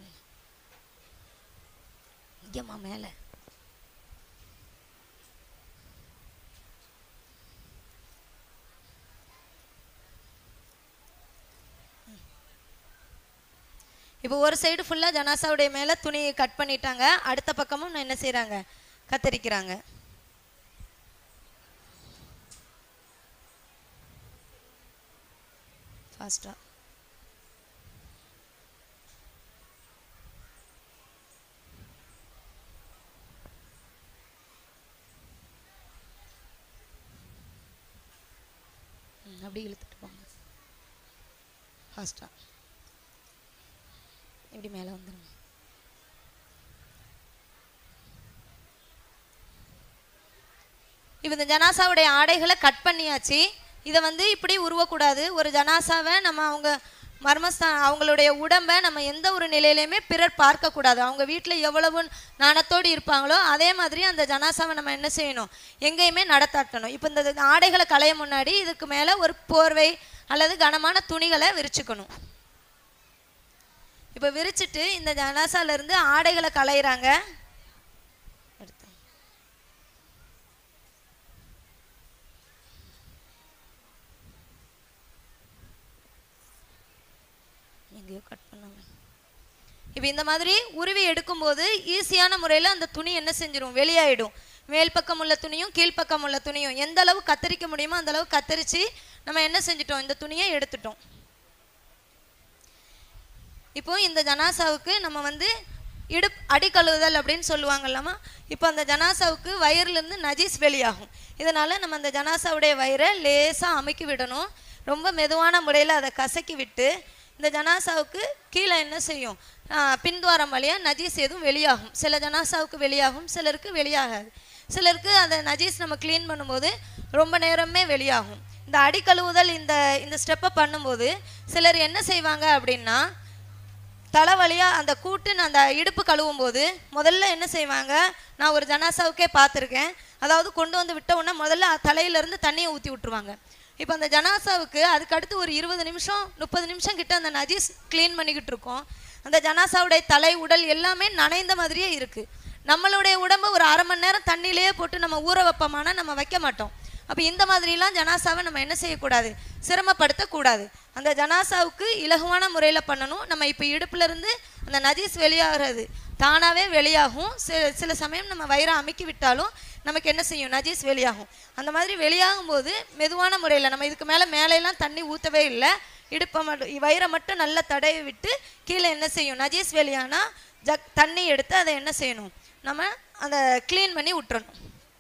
இங்கேம்மா மேலே இப்போ ஒரு சைடு ஃபுல்லாக ஜனாசாவுடைய மேலே துணியை கட் பண்ணிட்டாங்க அடுத்த பக்கமும் என்ன செய்கிறாங்க கத்தரிக்கிறாங்க ஃபாஸ்ட்டாக அப்படி இழுத்துட்டு போங்க ஃபாஸ்ட்டாக இப்படி மேலே வந்துருங்க இப்போ இந்த ஜனாசாவுடைய ஆடைகளை கட் பண்ணியாச்சு இதை வந்து இப்படி உருவக்கூடாது ஒரு ஜனாசாவை நம்ம அவங்க மர்மஸ்தா அவங்களுடைய உடம்பை நம்ம எந்த ஒரு நிலையிலையுமே பிறர் பார்க்கக்கூடாது அவங்க வீட்டில் எவ்வளவு நாணத்தோடு இருப்பாங்களோ அதே மாதிரி அந்த ஜனாசாவை நம்ம என்ன செய்யணும் எங்கேயுமே நடத்தாட்டணும் இப்போ இந்த ஆடைகளை களைய முன்னாடி இதுக்கு மேலே ஒரு போர்வை அல்லது கனமான துணிகளை விரிச்சுக்கணும் இப்போ விரிச்சிட்டு இந்த ஜனாசால இருந்து ஆடைகளை களையிறாங்க எடுத்து. எங்கேயோ கட் பண்ணாங்க இப்போ இந்த மாதிரி உருவி எடுக்கும்போது ஈஸியான முறையில் அந்த துணி என்ன செஞ்சிரும் வெளியாயிடும் மேல் பக்கம் உள்ள துணியும் கீழ்ப்பக்கம் உள்ள துணியும் எந்த அளவு கத்தரிக்க முடியுமோ அந்த அளவு கத்தரிச்சு நம்ம என்ன செஞ்சிட்டோம் இந்த துணியை எடுத்துட்டோம் இப்போ இந்த ஜனாசாவுக்கு நம்ம வந்து இடுப் அடி கழுவுதல் அப்படின்னு சொல்லுவாங்கல்லாமா இப்போ அந்த ஜனாசாவுக்கு வயிறுலேருந்து நஜீஸ் வெளியாகும் இதனால் நம்ம அந்த ஜனாசாவுடைய வயிறை லேசாக அமுக்கி விடணும் ரொம்ப மெதுவான முறையில் அதை கசக்கி விட்டு இந்த ஜனாசாவுக்கு கீழே என்ன செய்யும் ஆஹ் பின்துவாரம் வழியாக நஜீஸ் எதுவும் வெளியாகும் சில ஜனாசாவுக்கு வெளியாகும் சிலருக்கு வெளியாகாது சிலருக்கு அந்த நஜீஸ் நம்ம க்ளீன் பண்ணும்போது ரொம்ப நேரமே வெளியாகும் இந்த அடி கழுவுதல் இந்த இந்த ஸ்டெப்பை பண்ணும்போது சிலர் என்ன செய்வாங்க அப்படின்னா தலைவலியாக அந்த கூட்டுன்னு அந்த இடுப்பு கழுவும் போது முதல்ல என்ன செய்வாங்க நான் ஒரு ஜனாசாவுக்கே பார்த்துருக்கேன் அதாவது கொண்டு வந்து விட்ட உடனே முதல்ல தலையிலேருந்து தண்ணியை ஊற்றி விட்டுருவாங்க இப்போ அந்த ஜனாசாவுக்கு அதுக்கு அடுத்து ஒரு இருபது நிமிஷம் முப்பது நிமிஷம் கிட்ட அந்த நஜீஸ் க்ளீன் பண்ணிக்கிட்டு இருக்கோம் அந்த ஜனாசாவுடைய தலை உடல் எல்லாமே நனைந்த மாதிரியே இருக்குது நம்மளுடைய உடம்பு ஒரு அரை மணி நேரம் தண்ணியிலேயே போட்டு நம்ம ஊற வைப்போமானா நம்ம வைக்க மாட்டோம் அப்போ இந்த மாதிரிலாம் ஜனாசாவை நம்ம என்ன செய்யக்கூடாது சிரமப்படுத்தக்கூடாது அந்த ஜனாசாவுக்கு இலகுவான முறையில் பண்ணணும் நம்ம இப்போ இடுப்புலேருந்து அந்த நஜீஸ் வெளியாகிறது தானாகவே வெளியாகும் சில சில சமயம் நம்ம வயிறை அமுக்கி விட்டாலும் நமக்கு என்ன செய்யும் நஜீஸ் வெளியாகும் அந்த மாதிரி வெளியாகும் போது மெதுவான முறையில் நம்ம இதுக்கு மேலே மேலையெல்லாம் தண்ணி ஊற்றவே இல்லை இடுப்பை மட்டும் வயிறை மட்டும் நல்லா தடவி விட்டு கீழே என்ன செய்யும் நஜீஸ் வெளியானா ஜக் தண்ணி எடுத்து அதை என்ன செய்யணும் நம்ம அதை க்ளீன் பண்ணி விட்டுறணும்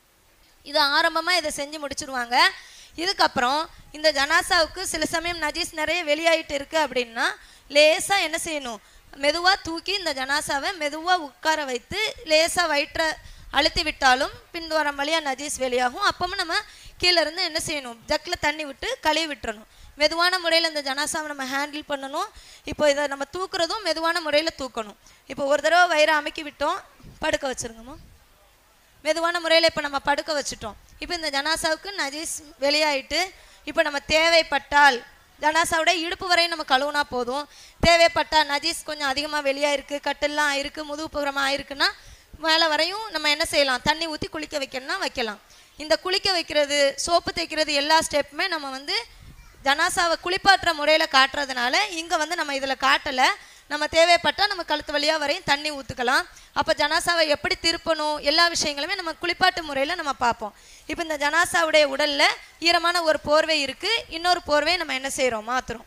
இது ஆரம்பமாக இதை செஞ்சு முடிச்சிருவாங்க இதுக்கப்புறம் இந்த ஜனாசாவுக்கு சில சமயம் நஜீஸ் நிறைய வெளியாயிட்டு இருக்கு அப்படின்னா லேசாக என்ன செய்யணும் மெதுவாக தூக்கி இந்த ஜனாசாவை மெதுவாக உட்கார வைத்து லேசாக வயிற்றை அழுத்தி விட்டாலும் பின்வரம் வழியாக நஜீஸ் வெளியாகும் அப்பவும் நம்ம கீழே இருந்து என்ன செய்யணும் ஜக்கில் தண்ணி விட்டு கழுவி விட்டுறணும் மெதுவான முறையில் இந்த ஜனாசாவை நம்ம ஹேண்டில் பண்ணணும் இப்போ இதை நம்ம தூக்குறதும் மெதுவான முறையில் தூக்கணும் இப்போ ஒரு தடவை வயிறை அமுக்கி விட்டோம் படுக்க வச்சுருங்கம்மா மெதுவான முறையில் இப்போ நம்ம படுக்க வச்சுட்டோம் இப்போ இந்த ஜனாசாவுக்கு நஜீஸ் வெளியாயிட்டு இப்போ நம்ம தேவைப்பட்டால் ஜனாசாவோட இடுப்பு வரையும் நம்ம கழுவுனா போதும் தேவைப்பட்டால் நஜீஸ் கொஞ்சம் அதிகமாக வெளியாயிருக்கு கட்டெல்லாம் ஆயிருக்கு முதுகு புறமாக ஆயிருக்குன்னா மேலே வரையும் நம்ம என்ன செய்யலாம் தண்ணி ஊற்றி குளிக்க வைக்கணும்னா வைக்கலாம் இந்த குளிக்க வைக்கிறது சோப்பு தேய்க்கிறது எல்லா ஸ்டெப்புமே நம்ம வந்து ஜனாசாவை குளிப்பாட்டுற முறையில் காட்டுறதுனால இங்கே வந்து நம்ம இதில் காட்டலை நம்ம தேவைப்பட்டால் நம்ம கழுத்து வழியாக வரையும் தண்ணி ஊற்றுக்கலாம் அப்போ ஜனாசாவை எப்படி திருப்பணும் எல்லா விஷயங்களுமே நம்ம குளிப்பாட்டு முறையில் நம்ம பார்ப்போம் இப்போ இந்த ஜனாசாவுடைய உடலில் ஈரமான ஒரு போர்வை இருக்குது இன்னொரு போர்வையை நம்ம என்ன செய்கிறோம் மாற்றுறோம்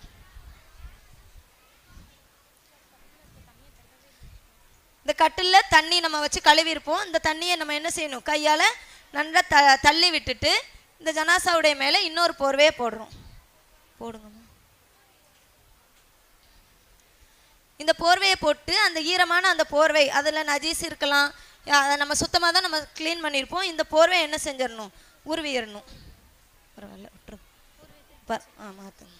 இந்த கட்டிலில் தண்ணி நம்ம வச்சு கழுவி இருப்போம் இந்த தண்ணியை நம்ம என்ன செய்யணும் கையால் நல்லா த தள்ளி விட்டுட்டு இந்த ஜனாசாவுடைய மேலே இன்னொரு போர்வையை போடுறோம் போடுங்கம்மா இந்த போர்வையை போட்டு அந்த ஈரமான அந்த போர்வை அதில் நஜீஸ் இருக்கலாம் அதை நம்ம சுத்தமாக தான் நம்ம க்ளீன் பண்ணியிருப்போம் இந்த போர்வையை என்ன செஞ்சிடணும் உருவிடணும் பரவாயில்ல விட்டுரு ப ஆ மாற்றுங்க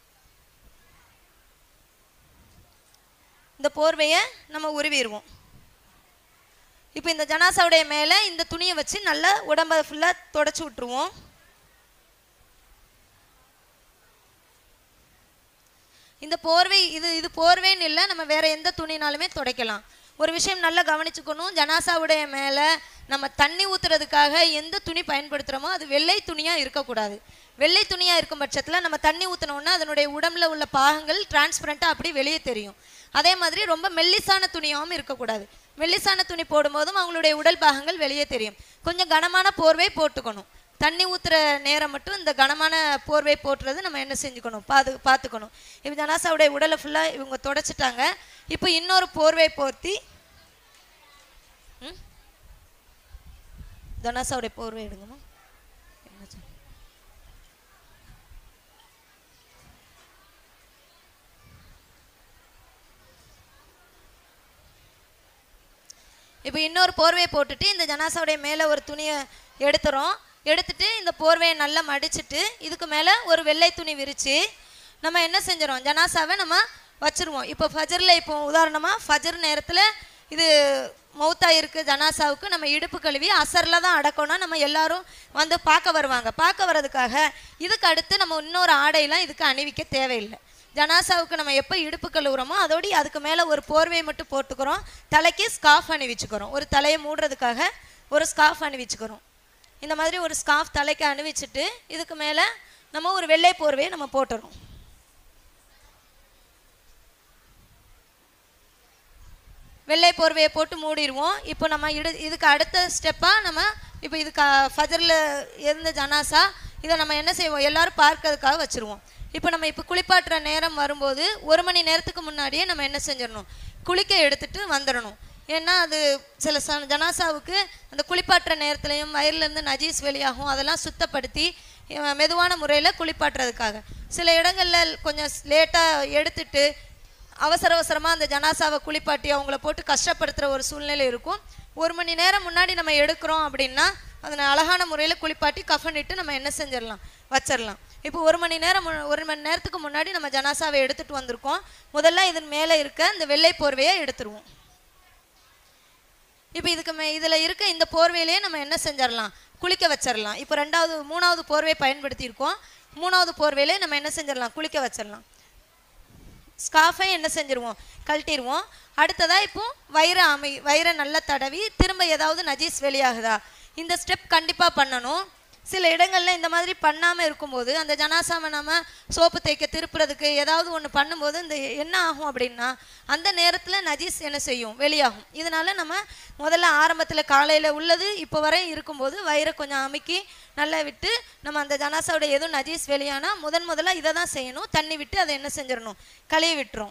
இந்த போர்வையை நம்ம உருவிடுவோம் இப்போ இந்த ஜனாசாவுடைய மேலே இந்த துணியை வச்சு நல்லா உடம்பை ஃபுல்லாக தொடச்சி விட்டுருவோம் இந்த போர்வை இது இது போர்வைன்னு இல்லை நம்ம வேற எந்த துணினாலுமே துடைக்கலாம் ஒரு விஷயம் நல்லா கவனிச்சுக்கணும் ஜனாசாவுடைய மேலே நம்ம தண்ணி ஊற்றுறதுக்காக எந்த துணி பயன்படுத்துகிறோமோ அது வெள்ளை துணியாக இருக்கக்கூடாது வெள்ளை துணியாக இருக்கும் பட்சத்தில் நம்ம தண்ணி ஊற்றினோன்னா அதனுடைய உடம்புல உள்ள பாகங்கள் டிரான்ஸ்பரண்ட்டாக அப்படி வெளியே தெரியும் அதே மாதிரி ரொம்ப மெல்லிசான துணியாகவும் இருக்கக்கூடாது மெல்லிசான துணி போடும்போதும் அவங்களுடைய உடல் பாகங்கள் வெளியே தெரியும் கொஞ்சம் கனமான போர்வை போட்டுக்கணும் தண்ணி ஊற்றுற நேரம் மட்டும் இந்த கனமான போர்வை போட்டுறது நம்ம என்ன செஞ்சுக்கணும் பாது பார்த்துக்கணும் இப்போ ஜனாசாவுடைய உடலை ஃபுல்லாக இவங்க தொடச்சிட்டாங்க இப்போ இன்னொரு போர்வை போர்த்தி ம்? ஜனாசாவுடைய போர்வை எடுங்கம்மா என்ன சொல்~ இப்போ இன்னொரு போர்வையை போட்டுட்டு இந்த ஜனாசாவுடைய மேலே ஒரு துணியை எடுத்துறோம் எடுத்துட்டு இந்த போர்வையை நல்லா மடிச்சிட்டு இதுக்கு மேலே ஒரு வெள்ளை துணி விரித்து நம்ம என்ன செஞ்சிடும் ஜனாசாவை நம்ம வச்சிருவோம் இப்போ ஃபஜரில் இப்போ உதாரணமாக ஃபஜர் நேரத்தில் இது மௌத்தா இருக்கு ஜனாசாவுக்கு நம்ம இடுப்பு கழுவி அசரில் தான் அடக்கணும் நம்ம எல்லாரும் வந்து பார்க்க வருவாங்க பார்க்க வர்றதுக்காக இதுக்கு அடுத்து நம்ம இன்னொரு ஆடையெல்லாம் இதுக்கு அணிவிக்க தேவையில்லை ஜனாசாவுக்கு நம்ம எப்போ இடுப்பு கழுவுறோமோ அதோடி அதுக்கு மேலே ஒரு போர்வையை மட்டும் போட்டுக்கிறோம் தலைக்கு ஸ்கார்ஃப் அணிவிச்சுக்கிறோம் ஒரு தலையை மூடுறதுக்காக ஒரு ஸ்கார்ஃப் அணிவிச்சுக்கிறோம் இந்த மாதிரி ஒரு ஸ்கார்ஃப் தலைக்கு அணிவிச்சுட்டு இதுக்கு மேலே நம்ம ஒரு வெள்ளை போர்வையை நம்ம போட்டுறோம் வெள்ளை போர்வையை போட்டு மூடிடுவோம் இப்போ நம்ம இடு இதுக்கு அடுத்த ஸ்டெப்பாக நம்ம இப்போ இதுக்கு ஃபஜரில் இருந்த ஜனாசா இதை நம்ம என்ன செய்வோம் எல்லாரும் பார்க்கறதுக்காக வச்சுருவோம் இப்போ நம்ம இப்போ குளிப்பாட்டுற நேரம் வரும்போது ஒரு மணி நேரத்துக்கு முன்னாடியே நம்ம என்ன செஞ்சிடணும் குளிக்க எடுத்துட்டு வந்துடணும் ஏன்னா அது சில ச ஜனாசாவுக்கு அந்த குளிப்பாட்டுற நேரத்துலையும் வயிறுலேருந்து நஜீஸ் வெளியாகும் அதெல்லாம் சுத்தப்படுத்தி அஹ், மெதுவான முறையில் குளிப்பாட்டுறதுக்காக சில இடங்களில் கொஞ்சம் லேட்டாக எடுத்துட்டு அவசர அவசரமாக அந்த ஜனாசாவை குளிப்பாட்டி அவங்கள போட்டு கஷ்டப்படுத்துகிற ஒரு சூழ்நிலை இருக்கும் ஒரு மணி நேரம் முன்னாடி நம்ம எடுக்கிறோம் அப்படின்னா அதை அழகான முறையில் குளிப்பாட்டி கஃனிட்டு நம்ம என்ன செஞ்சிடலாம் வச்சிடலாம் இப்போ ஒரு மணி நேரம் மு- ஒரு மணி நேரத்துக்கு முன்னாடி நம்ம ஜனாசாவை எடுத்துட்டு வந்திருக்கோம் முதல்ல இதன் மேலே இருக்க இந்த வெள்ளை போர்வையை எடுத்துருவோம் இப்போ இதுக்கு மே இதில் இருக்க இந்த போர்வையிலேயே நம்ம என்ன செஞ்சிடலாம் குளிக்க வச்சிடலாம் இப்போ ரெண்டாவது மூணாவது போர்வையை பயன்படுத்தியிருக்கோம் மூணாவது போர்வையிலே நம்ம என்ன செஞ்சிடலாம் குளிக்க வச்சிடலாம் ஸ்கார்ஃபை என்ன செஞ்சிருவோம் கழட்டிடுவோம் அடுத்ததா இப்போ வயிறை அமை வயிறை நல்லா தடவி திரும்ப ஏதாவது நஜீஸ் வெளியாகுதா இந்த ஸ்டெப் கண்டிப்பாக பண்ணணும் சில இடங்கள்ல இந்த மாதிரி பண்ணாமல் இருக்கும்போது அந்த ஜனாசாவை நம்ம சோப்பு தேய்க்க திருப்புறதுக்கு ஏதாவது ஒன்று பண்ணும்போது இந்த என்ன ஆகும் அப்படின்னா அந்த நேரத்தில் நஜீஸ் என்ன செய்யும் வெளியாகும் இதனால நம்ம முதல்ல ஆரம்பத்தில் காலையில் உள்ளது இப்போ வரை இருக்கும்போது வயிறை கொஞ்சம் அமுக்கி நல்லா விட்டு நம்ம அந்த ஜனாசாவோட எதுவும் நஜீஸ் வெளியானா முதன் முதல்ல இதை தான் செய்யணும் தண்ணி விட்டு அதை என்ன செஞ்சிடணும் கழுவி விட்டுரும்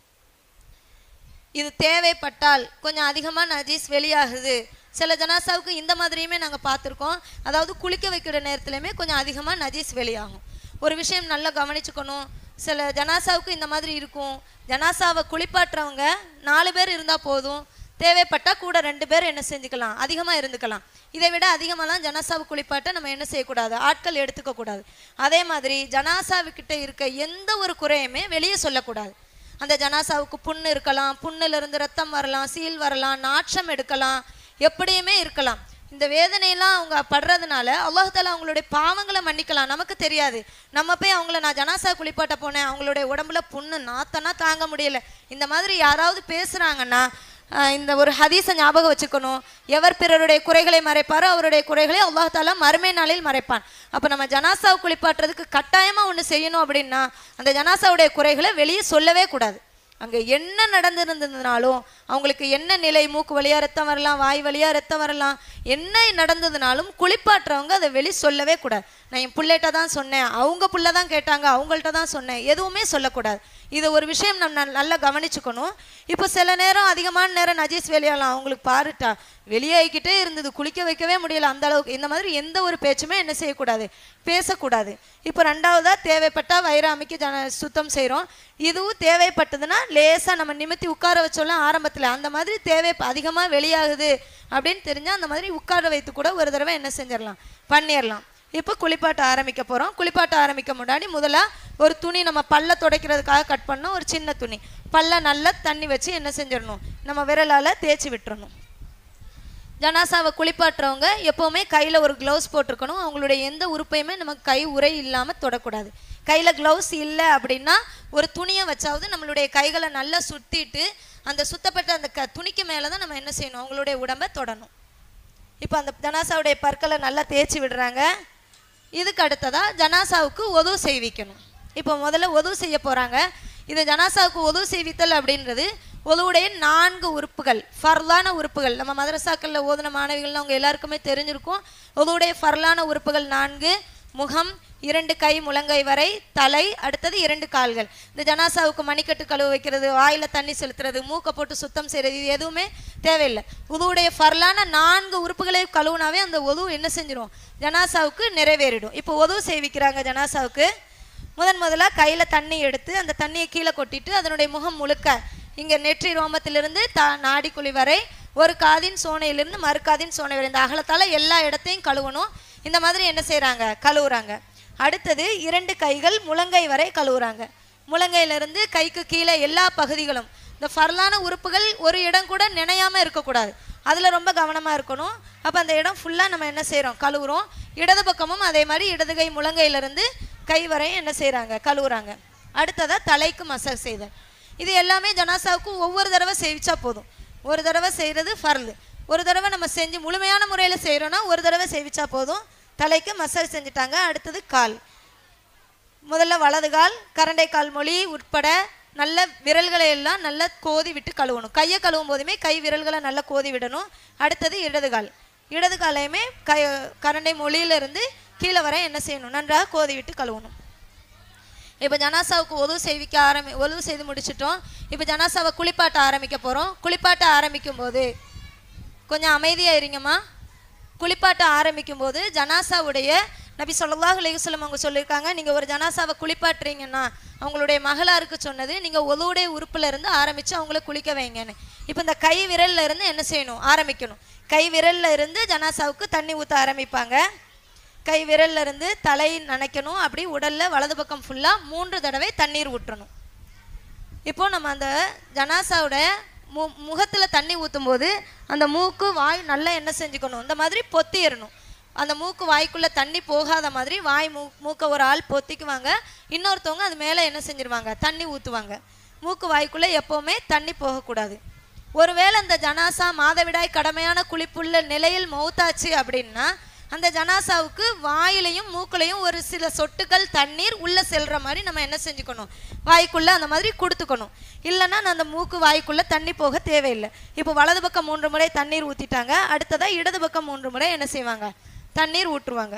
இது தேவைப்பட்டால் கொஞ்சம் அதிகமாக நஜீஸ் வெளியாகுது சில ஜனாசாவுக்கு இந்த மாதிரியுமே நாங்கள் பார்த்துருக்கோம் அதாவது குளிக்க வைக்கிற நேரத்துலையுமே கொஞ்சம் அதிகமாக நஜீஸ் வெளியாகும் ஒரு விஷயம் நல்லா கவனிச்சுக்கணும் சில ஜனாசாவுக்கு இந்த மாதிரி இருக்கும் ஜனாசாவை குளிப்பாட்டுறவங்க நாலு பேர் இருந்தால் போதும் தேவைப்பட்டால் கூட ரெண்டு பேர் என்ன செஞ்சுக்கலாம் அதிகமாக இருந்துக்கலாம் இதை விட அதிகமாகலாம் ஜனாசாவை குளிப்பாட்ட நம்ம என்ன செய்யக்கூடாது ஆட்கள் எடுத்துக்க கூடாது அதே மாதிரி ஜனாசாவுக்கிட்ட இருக்க எந்த ஒரு குறையுமே வெளியே சொல்லக்கூடாது அந்த ஜனாசாவுக்கு புண்ணு இருக்கலாம் புண்ணுல இருந்து ரத்தம் வரலாம் சீல் வரலாம் நாற்றம் எடுக்கலாம் எப்படியுமே இருக்கலாம் இந்த வேதனையெல்லாம் அவங்க படுறதுனால அல்லாஹ் தாலா அவங்களுடைய பாவங்களை மன்னிக்கலாம் நமக்கு தெரியாது நம்ம போய் அவங்கள நான் ஜனாசா குளிப்பாட்ட போனேன் அவங்களுடைய உடம்புல புண்ணு நாத்தனா தாங்க முடியல இந்த மாதிரி யாராவது பேசுறாங்கன்னா ஆஹ் இந்த ஒரு ஹதீஸை ஞாபகம் வச்சுக்கணும் எவர் பிறருடைய குறைகளை மறைப்பாரோ அவருடைய குறைகளை அல்லாஹ் தாலா மறுமை நாளில் மறைப்பான் அப்போ நம்ம ஜனாசாவை குளிப்பாட்டுறதுக்கு கட்டாயமாக ஒன்று செய்யணும் அப்படின்னா அந்த ஜனாசாவுடைய குறைகளை வெளியே சொல்லவே கூடாது அங்கே என்ன நடந்திருந்ததுனாலும் அவங்களுக்கு என்ன நிலை மூக்கு வழியா ரத்தம் வரலாம் வாய் வழியா ரத்தம் வரலாம் என்ன நடந்ததுனாலும் குளிப்பாட்டுறவங்க அதை வெளி சொல்லவே கூடாது நான் என் பிள்ளைகிட்ட தான் சொன்னேன் அவங்க புள்ள தான் கேட்டாங்க அவங்கள்ட்ட தான் சொன்னேன் எதுவுமே சொல்லக்கூடாது இது ஒரு விஷயம் நம்ம நல்- நல்லா கவனிச்சுக்கணும் இப்போ சில நேரம் அதிகமான நேரம் நஜீஸ் வெளியாகலாம் அவங்களுக்கு பாருட்டா வெளியாகிக்கிட்டே இருந்தது குளிக்க வைக்கவே முடியல அந்த அளவுக்கு இந்த மாதிரி எந்த ஒரு பேச்சுமே என்ன செய்யக்கூடாது பேசக்கூடாது இப்போ ரெண்டாவதா தேவைப்பட்டா வயிறு அமைக்க ஜன சுத்தம் செய்கிறோம் இதுவும் தேவைப்பட்டதுன்னா லேசாக நம்ம நிமித்தி உட்கார வச்சோம்ல ஆரம்பத்தில் அந்த மாதிரி தேவை அதிகமாக வெளியாகுது அப்படின்னு தெரிஞ்சால் அந்த மாதிரி உட்கார வைத்து கூட ஒரு தடவை என்ன செஞ்சிடலாம் பண்ணிடலாம் இப்போ குளிப்பாட்ட ஆரம்பிக்க போகிறோம் குளிப்பாட்ட ஆரம்பிக்க முன்னாடி முதல்ல ஒரு துணி நம்ம பல்ல துடைக்கிறதுக்காக கட் பண்ணோம் ஒரு சின்ன துணி பல்ல நல்லா தண்ணி வச்சு என்ன செஞ்சிடணும் நம்ம விரலால் தேய்ச்சி விட்டுறணும் ஜனாசாவை குளிப்பாட்டுறவங்க எப்போவுமே கையில் ஒரு க்ளவுஸ் போட்டிருக்கணும் அவங்களுடைய எந்த உறுப்பையுமே நமக்கு கை உரை இல்லாமல் தொடக்கூடாது கையில் க்ளவுஸ் இல்லை அப்படின்னா ஒரு துணியை வச்சாவது நம்மளுடைய கைகளை நல்லா சுத்திட்டு அந்த சுத்தப்பட்ட அந்த க துணிக்கு மேலே தான் நம்ம என்ன செய்யணும் அவங்களுடைய உடம்பை தொடணும் இப்போ அந்த ஜனாசாவுடைய பற்களை நல்லா தேய்ச்சி விடுறாங்க இதுக்கு அடுத்ததா ஜனாசாவுக்கு உதவு செய்விக்கணும் இப்போ முதல்ல உதவு செய்ய போகிறாங்க இது ஜனாசாவுக்கு உதவு செய்வித்தல் அப்படின்றது உதவுடைய நான்கு உறுப்புகள் ஃபர்லான உறுப்புகள் நம்ம மதரசாக்களில் ஓதுன மாணவிகள் அவங்க எல்லாருக்குமே தெரிஞ்சிருக்கும் உதவுடைய ஃபர்லான உறுப்புகள் நான்கு முகம் இரண்டு கை முழங்கை வரை தலை அடுத்தது இரண்டு கால்கள் இந்த ஜனாசாவுக்கு மணிக்கட்டு கழுவு வைக்கிறது வாயில தண்ணி செலுத்துறது மூக்கை போட்டு சுத்தம் செய்யறது இது எதுவுமே தேவையில்லை உதுவுடைய ஃபர்லான நான்கு உறுப்புகளை கழுவுனாவே அந்த உதவு என்ன செஞ்சிரும் ஜனாசாவுக்கு நிறைவேறிடும் இப்போ உதவு செய்விக்கிறாங்க ஜனாசாவுக்கு முதன் முதல்ல கையில் தண்ணி எடுத்து அந்த தண்ணியை கீழே கொட்டிட்டு அதனுடைய முகம் முழுக்க இங்கே நெற்றி ரோமத்திலிருந்து த நாடிக்குழி வரை ஒரு காதின் சோனையிலிருந்து மறு காதின் சோனை வரை இந்த அகலத்தால் எல்லா இடத்தையும் கழுவணும் இந்த மாதிரி என்ன செய்கிறாங்க கழுவுறாங்க அடுத்தது இரண்டு கைகள் முழங்கை வரை கழுவுறாங்க முழங்கையிலிருந்து கைக்கு கீழே எல்லா பகுதிகளும் இந்த ஃபர்லான உறுப்புகள் ஒரு இடம் கூட நினையாம இருக்கக்கூடாது அதில் ரொம்ப கவனமாக இருக்கணும் அப்போ அந்த இடம் ஃபுல்லாக நம்ம என்ன செய்கிறோம் கழுவுறோம் இடது பக்கமும் அதே மாதிரி இடது கை முழங்கையிலிருந்து கை வரையும் என்ன செய்கிறாங்க கழுவுறாங்க அடுத்ததாக தலைக்கு மசாஜ் செய்தல் இது எல்லாமே ஜனாசாவுக்கு ஒவ்வொரு தடவை செய்விச்சா போதும் ஒரு தடவை செய்கிறது ஃபர்லு ஒரு தடவை நம்ம செஞ்சு முழுமையான முறையில் செய்கிறோன்னா ஒரு தடவை செய்விச்சா போதும் தலைக்கு மசாஜ் செஞ்சுட்டாங்க அடுத்தது கால் முதல்ல வலது கால் கரண்டை கால் மொழி உட்பட நல்ல விரல்களை எல்லாம் நல்லா கோதி விட்டு கழுவணும் கையை கழுவும் போதுமே கை விரல்களை நல்லா கோதி விடணும் அடுத்தது இடது கால் இடது காலையுமே கை கரண்டை மொழியிலிருந்து கீழே வரை என்ன செய்யணும் நன்றாக கோதி விட்டு கழுவணும் இப்போ ஜனாசாவுக்கு ஒது செய்விக்க ஆரம்பி ஒழுவு செய்து முடிச்சிட்டோம் இப்போ ஜனாசாவை குளிப்பாட்ட ஆரம்பிக்க போகிறோம் குளிப்பாட்ட ஆரம்பிக்கும் போது கொஞ்சம் அமைதியாக இருங்கம்மா குளிப்பாட்ட ஆரம்பிக்கும் போது ஜனாசாவுடைய நபி ஸல்லல்லாஹு அலைஹி வஸல்லம் அவங்க சொல்லியிருக்காங்க நீங்கள் ஒரு ஜனாசாவை குளிப்பாட்டுறீங்கன்னா அவங்களுடைய மகளாருக்கு சொன்னது நீங்கள் ஒலுவுடைய உறுப்புல இருந்து ஆரம்பித்து அவங்கள குளிக்க வைங்கன்னு இப்போ இந்த கை விரல்ல இருந்து என்ன செய்யணும் ஆரம்பிக்கணும் கை விரல்ல இருந்து ஜனாசாவுக்கு தண்ணி ஊற்ற ஆரம்பிப்பாங்க கை விரல்ல இருந்து தலை நனைக்கணும் அப்படி உடல்ல வலது பக்கம் ஃபுல்லாக மூன்று தடவை தண்ணீர் ஊற்றணும் இப்போ நம்ம அந்த ஜனாசாவோட மு முகத்தில் தண்ணி ஊற்றும் போது அந்த மூக்கு வாய் நல்லா என்ன செஞ்சுக்கணும் இந்த மாதிரி பொத்திடணும் அந்த மூக்கு வாய்க்குள்ளே தண்ணி போகாத மாதிரி வாய் மூ மூக்கை ஒரு ஆள் பொத்திக்குவாங்க இன்னொருத்தவங்க அது மேலே என்ன செஞ்சிருவாங்க தண்ணி ஊற்றுவாங்க மூக்கு வாய்க்குள்ளே எப்போவுமே தண்ணி போகக்கூடாது ஒருவேளை அந்த ஜனாசா மாதவிடாய் கடமையான குளிப்புள்ள நிலையில் மௌத்தாச்சு அப்படின்னா அந்த ஜனாசாவுக்கு வாயிலையும் மூக்குலையும் ஒரு சில சொட்டுகள் தண்ணீர் உள்ள செல்ற மாதிரி நம்ம என்ன செஞ்சுக்கணும் வாய்க்குள்ள அந்த மாதிரி கொடுத்துக்கணும் இல்லைன்னா நான் அந்த மூக்கு வாய்க்குள்ள தண்ணி போக தேவையில்லை இப்போ வலது பக்கம் மூன்று முறை தண்ணீர் ஊற்றிட்டாங்க அடுத்ததா இடது பக்கம் மூன்று முறை என்ன செய்வாங்க தண்ணீர் ஊற்றுவாங்க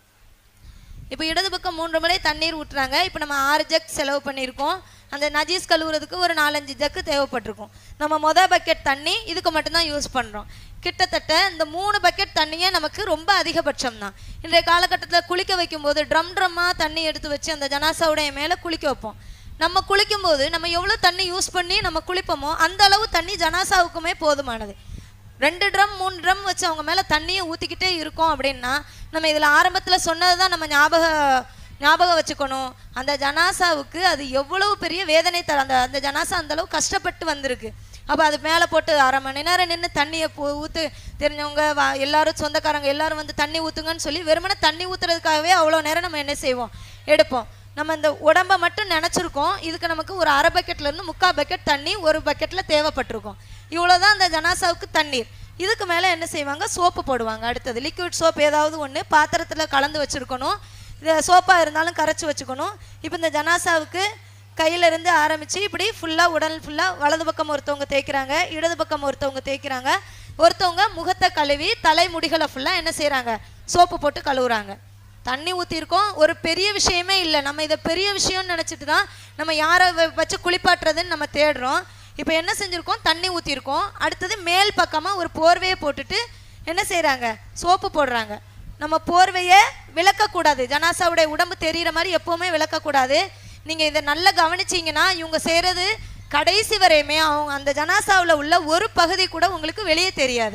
இப்போ இடது பக்கம் மூன்று முறை தண்ணீர் ஊற்றுறாங்க இப்போ நம்ம ஆறு ஜக் செலவு பண்ணியிருக்கோம் அந்த நஜீஸ் கழுவுறதுக்கு ஒரு நாலஞ்சு ஜக்கு தேவைப்பட்டிருக்கும் நம்ம மொதல் பக்கெட் தண்ணி இதுக்கு மட்டும்தான் யூஸ் பண்ணுறோம் கிட்டத்தட்ட இந்த மூணு பக்கெட் தண்ணியே நமக்கு ரொம்ப அதிகபட்சம் தான் இன்றைய காலகட்டத்தில் குளிக்க வைக்கும்போது ட்ரம் ட்ரம்மாக தண்ணி எடுத்து வச்சு அந்த ஜனாசாவுடைய மேலே குளிக்க வைப்போம் நம்ம குளிக்கும்போது நம்ம எவ்வளோ தண்ணி யூஸ் பண்ணி நம்ம குளிப்போமோ அந்த அளவு தண்ணி ஜனாசாவுக்குமே போதுமானது ரெண்டு ட்ரம் மூணு ட்ரம் வச்சு அவங்க மேலே தண்ணியை ஊற்றிக்கிட்டே இருக்கோம் அப்படின்னா நம்ம இதில் ஆரம்பத்தில் சொன்னது தான் நம்ம ஞாபக ஞாபகம் வச்சுக்கணும் அந்த ஜனாசாவுக்கு அது எவ்வளவு பெரிய வேதனை தர அந்த அந்த ஜனாசா அந்த அளவு கஷ்டப்பட்டு வந்திருக்கு அப்போ அது மேலே போட்டு அரை மணி நேரம் நின்று தண்ணியை பூ ஊற்று தெரிஞ்சவங்க வா எல்லாரும் சொந்தக்காரங்க எல்லாரும் வந்து தண்ணி ஊற்றுங்கன்னு சொல்லி வெறுமனே தண்ணி ஊற்றுறதுக்காகவே அவ்வளோ நேரம் நம்ம என்ன செய்வோம் எடுப்போம் நம்ம இந்த உடம்ப மட்டும் நினச்சிருக்கோம் இதுக்கு நமக்கு ஒரு அரை பக்கெட்லேருந்து முக்கால் பக்கெட் தண்ணி ஒரு பக்கெட்டில் தேவைப்பட்டிருக்கும் இவ்வளோதான் அந்த ஜனாசாவுக்கு தண்ணீர் இதுக்கு மேலே என்ன செய்வாங்க சோப்பு போடுவாங்க அடுத்தது லிக்விட் சோப் ஏதாவது ஒன்று பாத்திரத்தில் கலந்து வச்சுருக்கணும் இது சோப்பாக இருந்தாலும் கரைச்சி வச்சுக்கணும் இப்போ இந்த ஜனாசாவுக்கு கையில இருந்து ஆரம்பித்து இப்படி ஃபுல்லாக உடல் ஃபுல்லாக வலது பக்கம் ஒருத்தவங்க தேய்க்கிறாங்க இடது பக்கம் ஒருத்தவங்க தேய்க்கிறாங்க ஒருத்தவங்க முகத்தை கழுவி தலைமுடிகளை ஃபுல்லாக என்ன செய்கிறாங்க சோப்பு போட்டு கழுவுறாங்க தண்ணி ஊற்றிருக்கோம் ஒரு பெரிய விஷயமே இல்லை நம்ம இதை பெரிய விஷயம்னு நினச்சிட்டு தான் நம்ம யாரை வ- வச்சு குளிப்பாட்டுறதுன்னு நம்ம தேடுறோம் இப்போ என்ன செஞ்சுருக்கோம் தண்ணி ஊற்றிருக்கோம் அடுத்தது மேல் பக்கமாக ஒரு போர்வையை போட்டுட்டு என்ன செய்கிறாங்க சோப்பு போடுறாங்க நம்ம போர்வையை விளக்கக்கூடாது ஜனாசாவுடைய உடம்பு தெரிகிற மாதிரி எப்போவுமே விளக்கக்கூடாது நீங்கள் இதை நல்லா கவனிச்சீங்கன்னா இவங்க செய்கிறது கடைசி வரையுமே அவங்க அந்த ஜனாசாவில் உள்ள ஒரு பகுதி கூட உங்களுக்கு வெளியே தெரியாது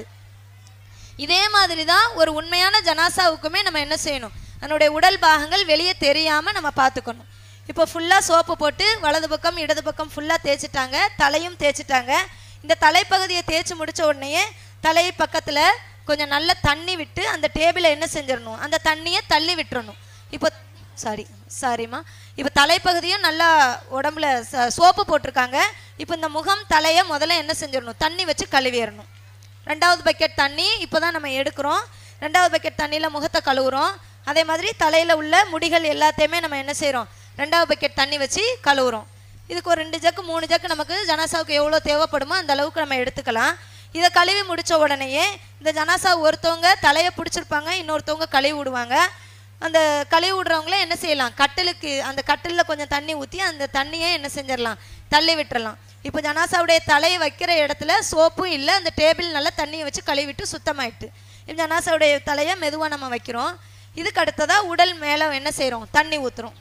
இதே மாதிரி தான் ஒரு உண்மையான ஜனாசாவுக்குமே நம்ம என்ன செய்யணும் அதனுடைய உடல் பாகங்கள் வெளியே தெரியாமல் நம்ம பார்த்துக்கணும் இப்போ ஃபுல்லாக சோப்பு போட்டு வலது பக்கம் இடது பக்கம் ஃபுல்லாக தேய்ச்சிட்டாங்க தலையும் தேய்ச்சிட்டாங்க இந்த தலைப்பகுதியை தேய்ச்சி முடிச்ச உடனேயே தலை பக்கத்தில் கொஞ்சம் நல்ல தண்ணி விட்டு அந்த டேபிளை என்ன செஞ்சிடணும் அந்த தண்ணியை தள்ளி விட்டுறணும் இப்போ சாரி சாரிம்மா இப்போ தலைப்பகுதியும் நல்லா உடம்புல ச- சோப்பு போட்டிருக்காங்க இப்போ இந்த முகம் தலையை முதல்ல என்ன செஞ்சிடணும் தண்ணி வச்சு கழுவிடணும் ரெண்டாவது பக்கெட் தண்ணி இப்போ தான் நம்ம எடுக்கிறோம் ரெண்டாவது பக்கெட் தண்ணியில் முகத்தை கழுவுறோம் அதே மாதிரி தலையில் உள்ள முடிகள் எல்லாத்தையுமே நம்ம என்ன செய்கிறோம் ரெண்டாவது பக்கெட் தண்ணி வச்சு கழுவுறோம் இதுக்கு ஒரு ரெண்டு ஜக்கு மூணு ஜக்கு நமக்கு ஜனாசாவுக்கு எவ்வளோ தேவைப்படுமோ அந்த அளவுக்கு நம்ம எடுத்துக்கலாம் இதை கழுவி முடிச்ச உடனேயே இந்த ஜனாசா ஒருத்தவங்க தலையை பிடிச்சிருப்பாங்க இன்னொருத்தவங்க கழுவி விடுவாங்க அந்த கழுவி விடுறவங்களே என்ன செய்யலாம் கட்டிலுக்கு அந்த கட்டிலில் கொஞ்சம் தண்ணி ஊற்றி அந்த தண்ணியை என்ன செஞ்சிடலாம் தள்ளி விட்டுறலாம் இப்போ ஜனாசாவுடைய தலையை வைக்கிற இடத்துல சோப்பும் இல்லை அந்த டேபிள் நல்லா தண்ணியை வச்சு கழுவிட்டு சுத்தமாயிட்டு இப்போ ஜனாசாவுடைய தலையை மெதுவாக நம்ம வைக்கிறோம் இதுக்கு அடுத்ததாக உடல் மேலே என்ன செய்கிறோம் தண்ணி ஊற்றுறோம்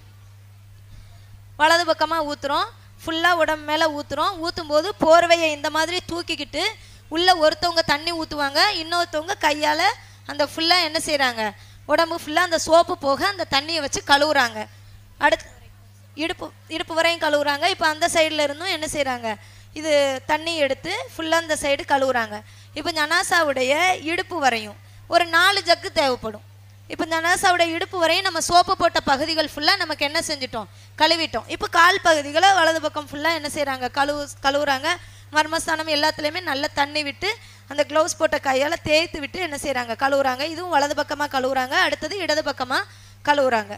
வலது பக்கமாக ஊற்றுறோம் ஃபுல்லாக உடம்பு மேலே ஊற்றுறோம் ஊற்றும் போது போர்வையை இந்த மாதிரி தூக்கிக்கிட்டு உள்ளே ஒருத்தவங்க தண்ணி ஊற்றுவாங்க இன்னொருத்தவங்க கையால் அந்த ஃபுல்லாக என்ன செய்கிறாங்க உடம்பு ஃபுல்லாக அந்த சோப்பு போக அந்த தண்ணியை வச்சு கழுவுறாங்க அடுத்து இடுப்பு இடுப்பு வரையும் கழுவுறாங்க இப்போ அந்த சைடில் இருந்தும் என்ன செய்கிறாங்க இது தண்ணி எடுத்து ஃபுல்லாக அந்த சைடு கழுவுறாங்க இப்போ ஜனாசாவுடைய இடுப்பு வரையும் ஒரு நாலு ஜக்கு தேவைப்படும் இப்போ ஜனாசாவுடைய இடுப்பு வரையும் நம்ம சோப்பு போட்ட பகுதிகள் ஃபுல்லாக நமக்கு என்ன செஞ்சிட்டோம் கழுவிட்டோம் இப்போ கால் பகுதிகளை வலது பக்கம் ஃபுல்லாக என்ன செய்கிறாங்க கழுவு கழுவுறாங்க மர்மஸ்தானம் எல்லாத்துலேயுமே நல்லா தண்ணி விட்டு அந்த க்ளவுஸ் போட்ட கையால் தேய்த்து விட்டு என்ன செய்கிறாங்க கழுவுறாங்க இதுவும் வலது பக்கமாக கழுவுறாங்க அடுத்தது இடது பக்கமாக கழுவுறாங்க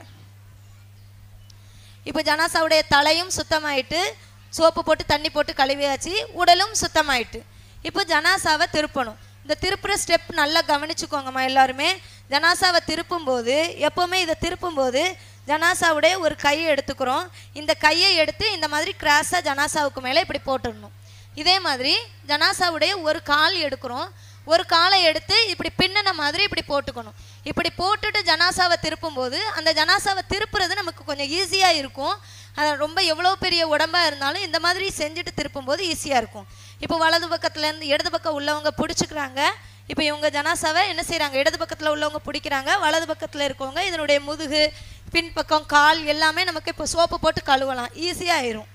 இப்போ ஜனாசாவுடைய தலையும் சுத்தமாயிட்டு சோப்பு போட்டு தண்ணி போட்டு கழுவியாச்சு உடலும் சுத்தமாயிட்டு இப்போ ஜனாசாவை திருப்பணும் இந்த திருப்புற ஸ்டெப் நல்லா கவனிச்சுக்கோங்கம்மா எல்லாருமே ஜனாசாவை திருப்பும்போது எப்போவுமே இதை திருப்பும்போது ஜனாசாவுடைய ஒரு கையை எடுத்துக்கிறோம் இந்த கையை எடுத்து இந்த மாதிரி கிராஸாக ஜனாசாவுக்கு மேலே இப்படி போட்டுடணும் இதே மாதிரி ஜனாசாவுடைய ஒரு கால் எடுக்கிறோம் ஒரு காலை எடுத்து இப்படி பின்னின மாதிரி இப்படி போட்டுக்கணும் இப்படி போட்டுட்டு ஜனாசாவை திருப்பும்போது அந்த ஜனாசாவை திருப்புறது நமக்கு கொஞ்சம் ஈஸியாக இருக்கும் அது ரொம்ப எவ்வளோ பெரிய உடம்பா இருந்தாலும் இந்த மாதிரி செஞ்சுட்டு திருப்பும்போது ஈஸியாக இருக்கும் இப்போ வலது பக்கத்துலேருந்து இடது பக்கம் உள்ளவங்க பிடிச்சிக்கிறாங்க இப்போ இவங்க ஜனாசாவை என்ன செய்கிறாங்க இடது பக்கத்தில் உள்ளவங்க பிடிக்கிறாங்க வலது பக்கத்தில் இருக்கவங்க இதனுடைய முதுகு பின்பக்கம் கால் எல்லாமே நமக்கு இப்போ சோப்பு போட்டு கழுவலாம் ஈஸியாக ஆயிரும்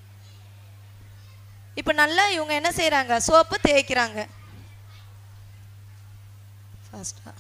இப்போ நல்லா இவங்க என்ன செய்கிறாங்க சோப்பு தேய்க்கிறாங்க ஃபாஸ்ட்டாக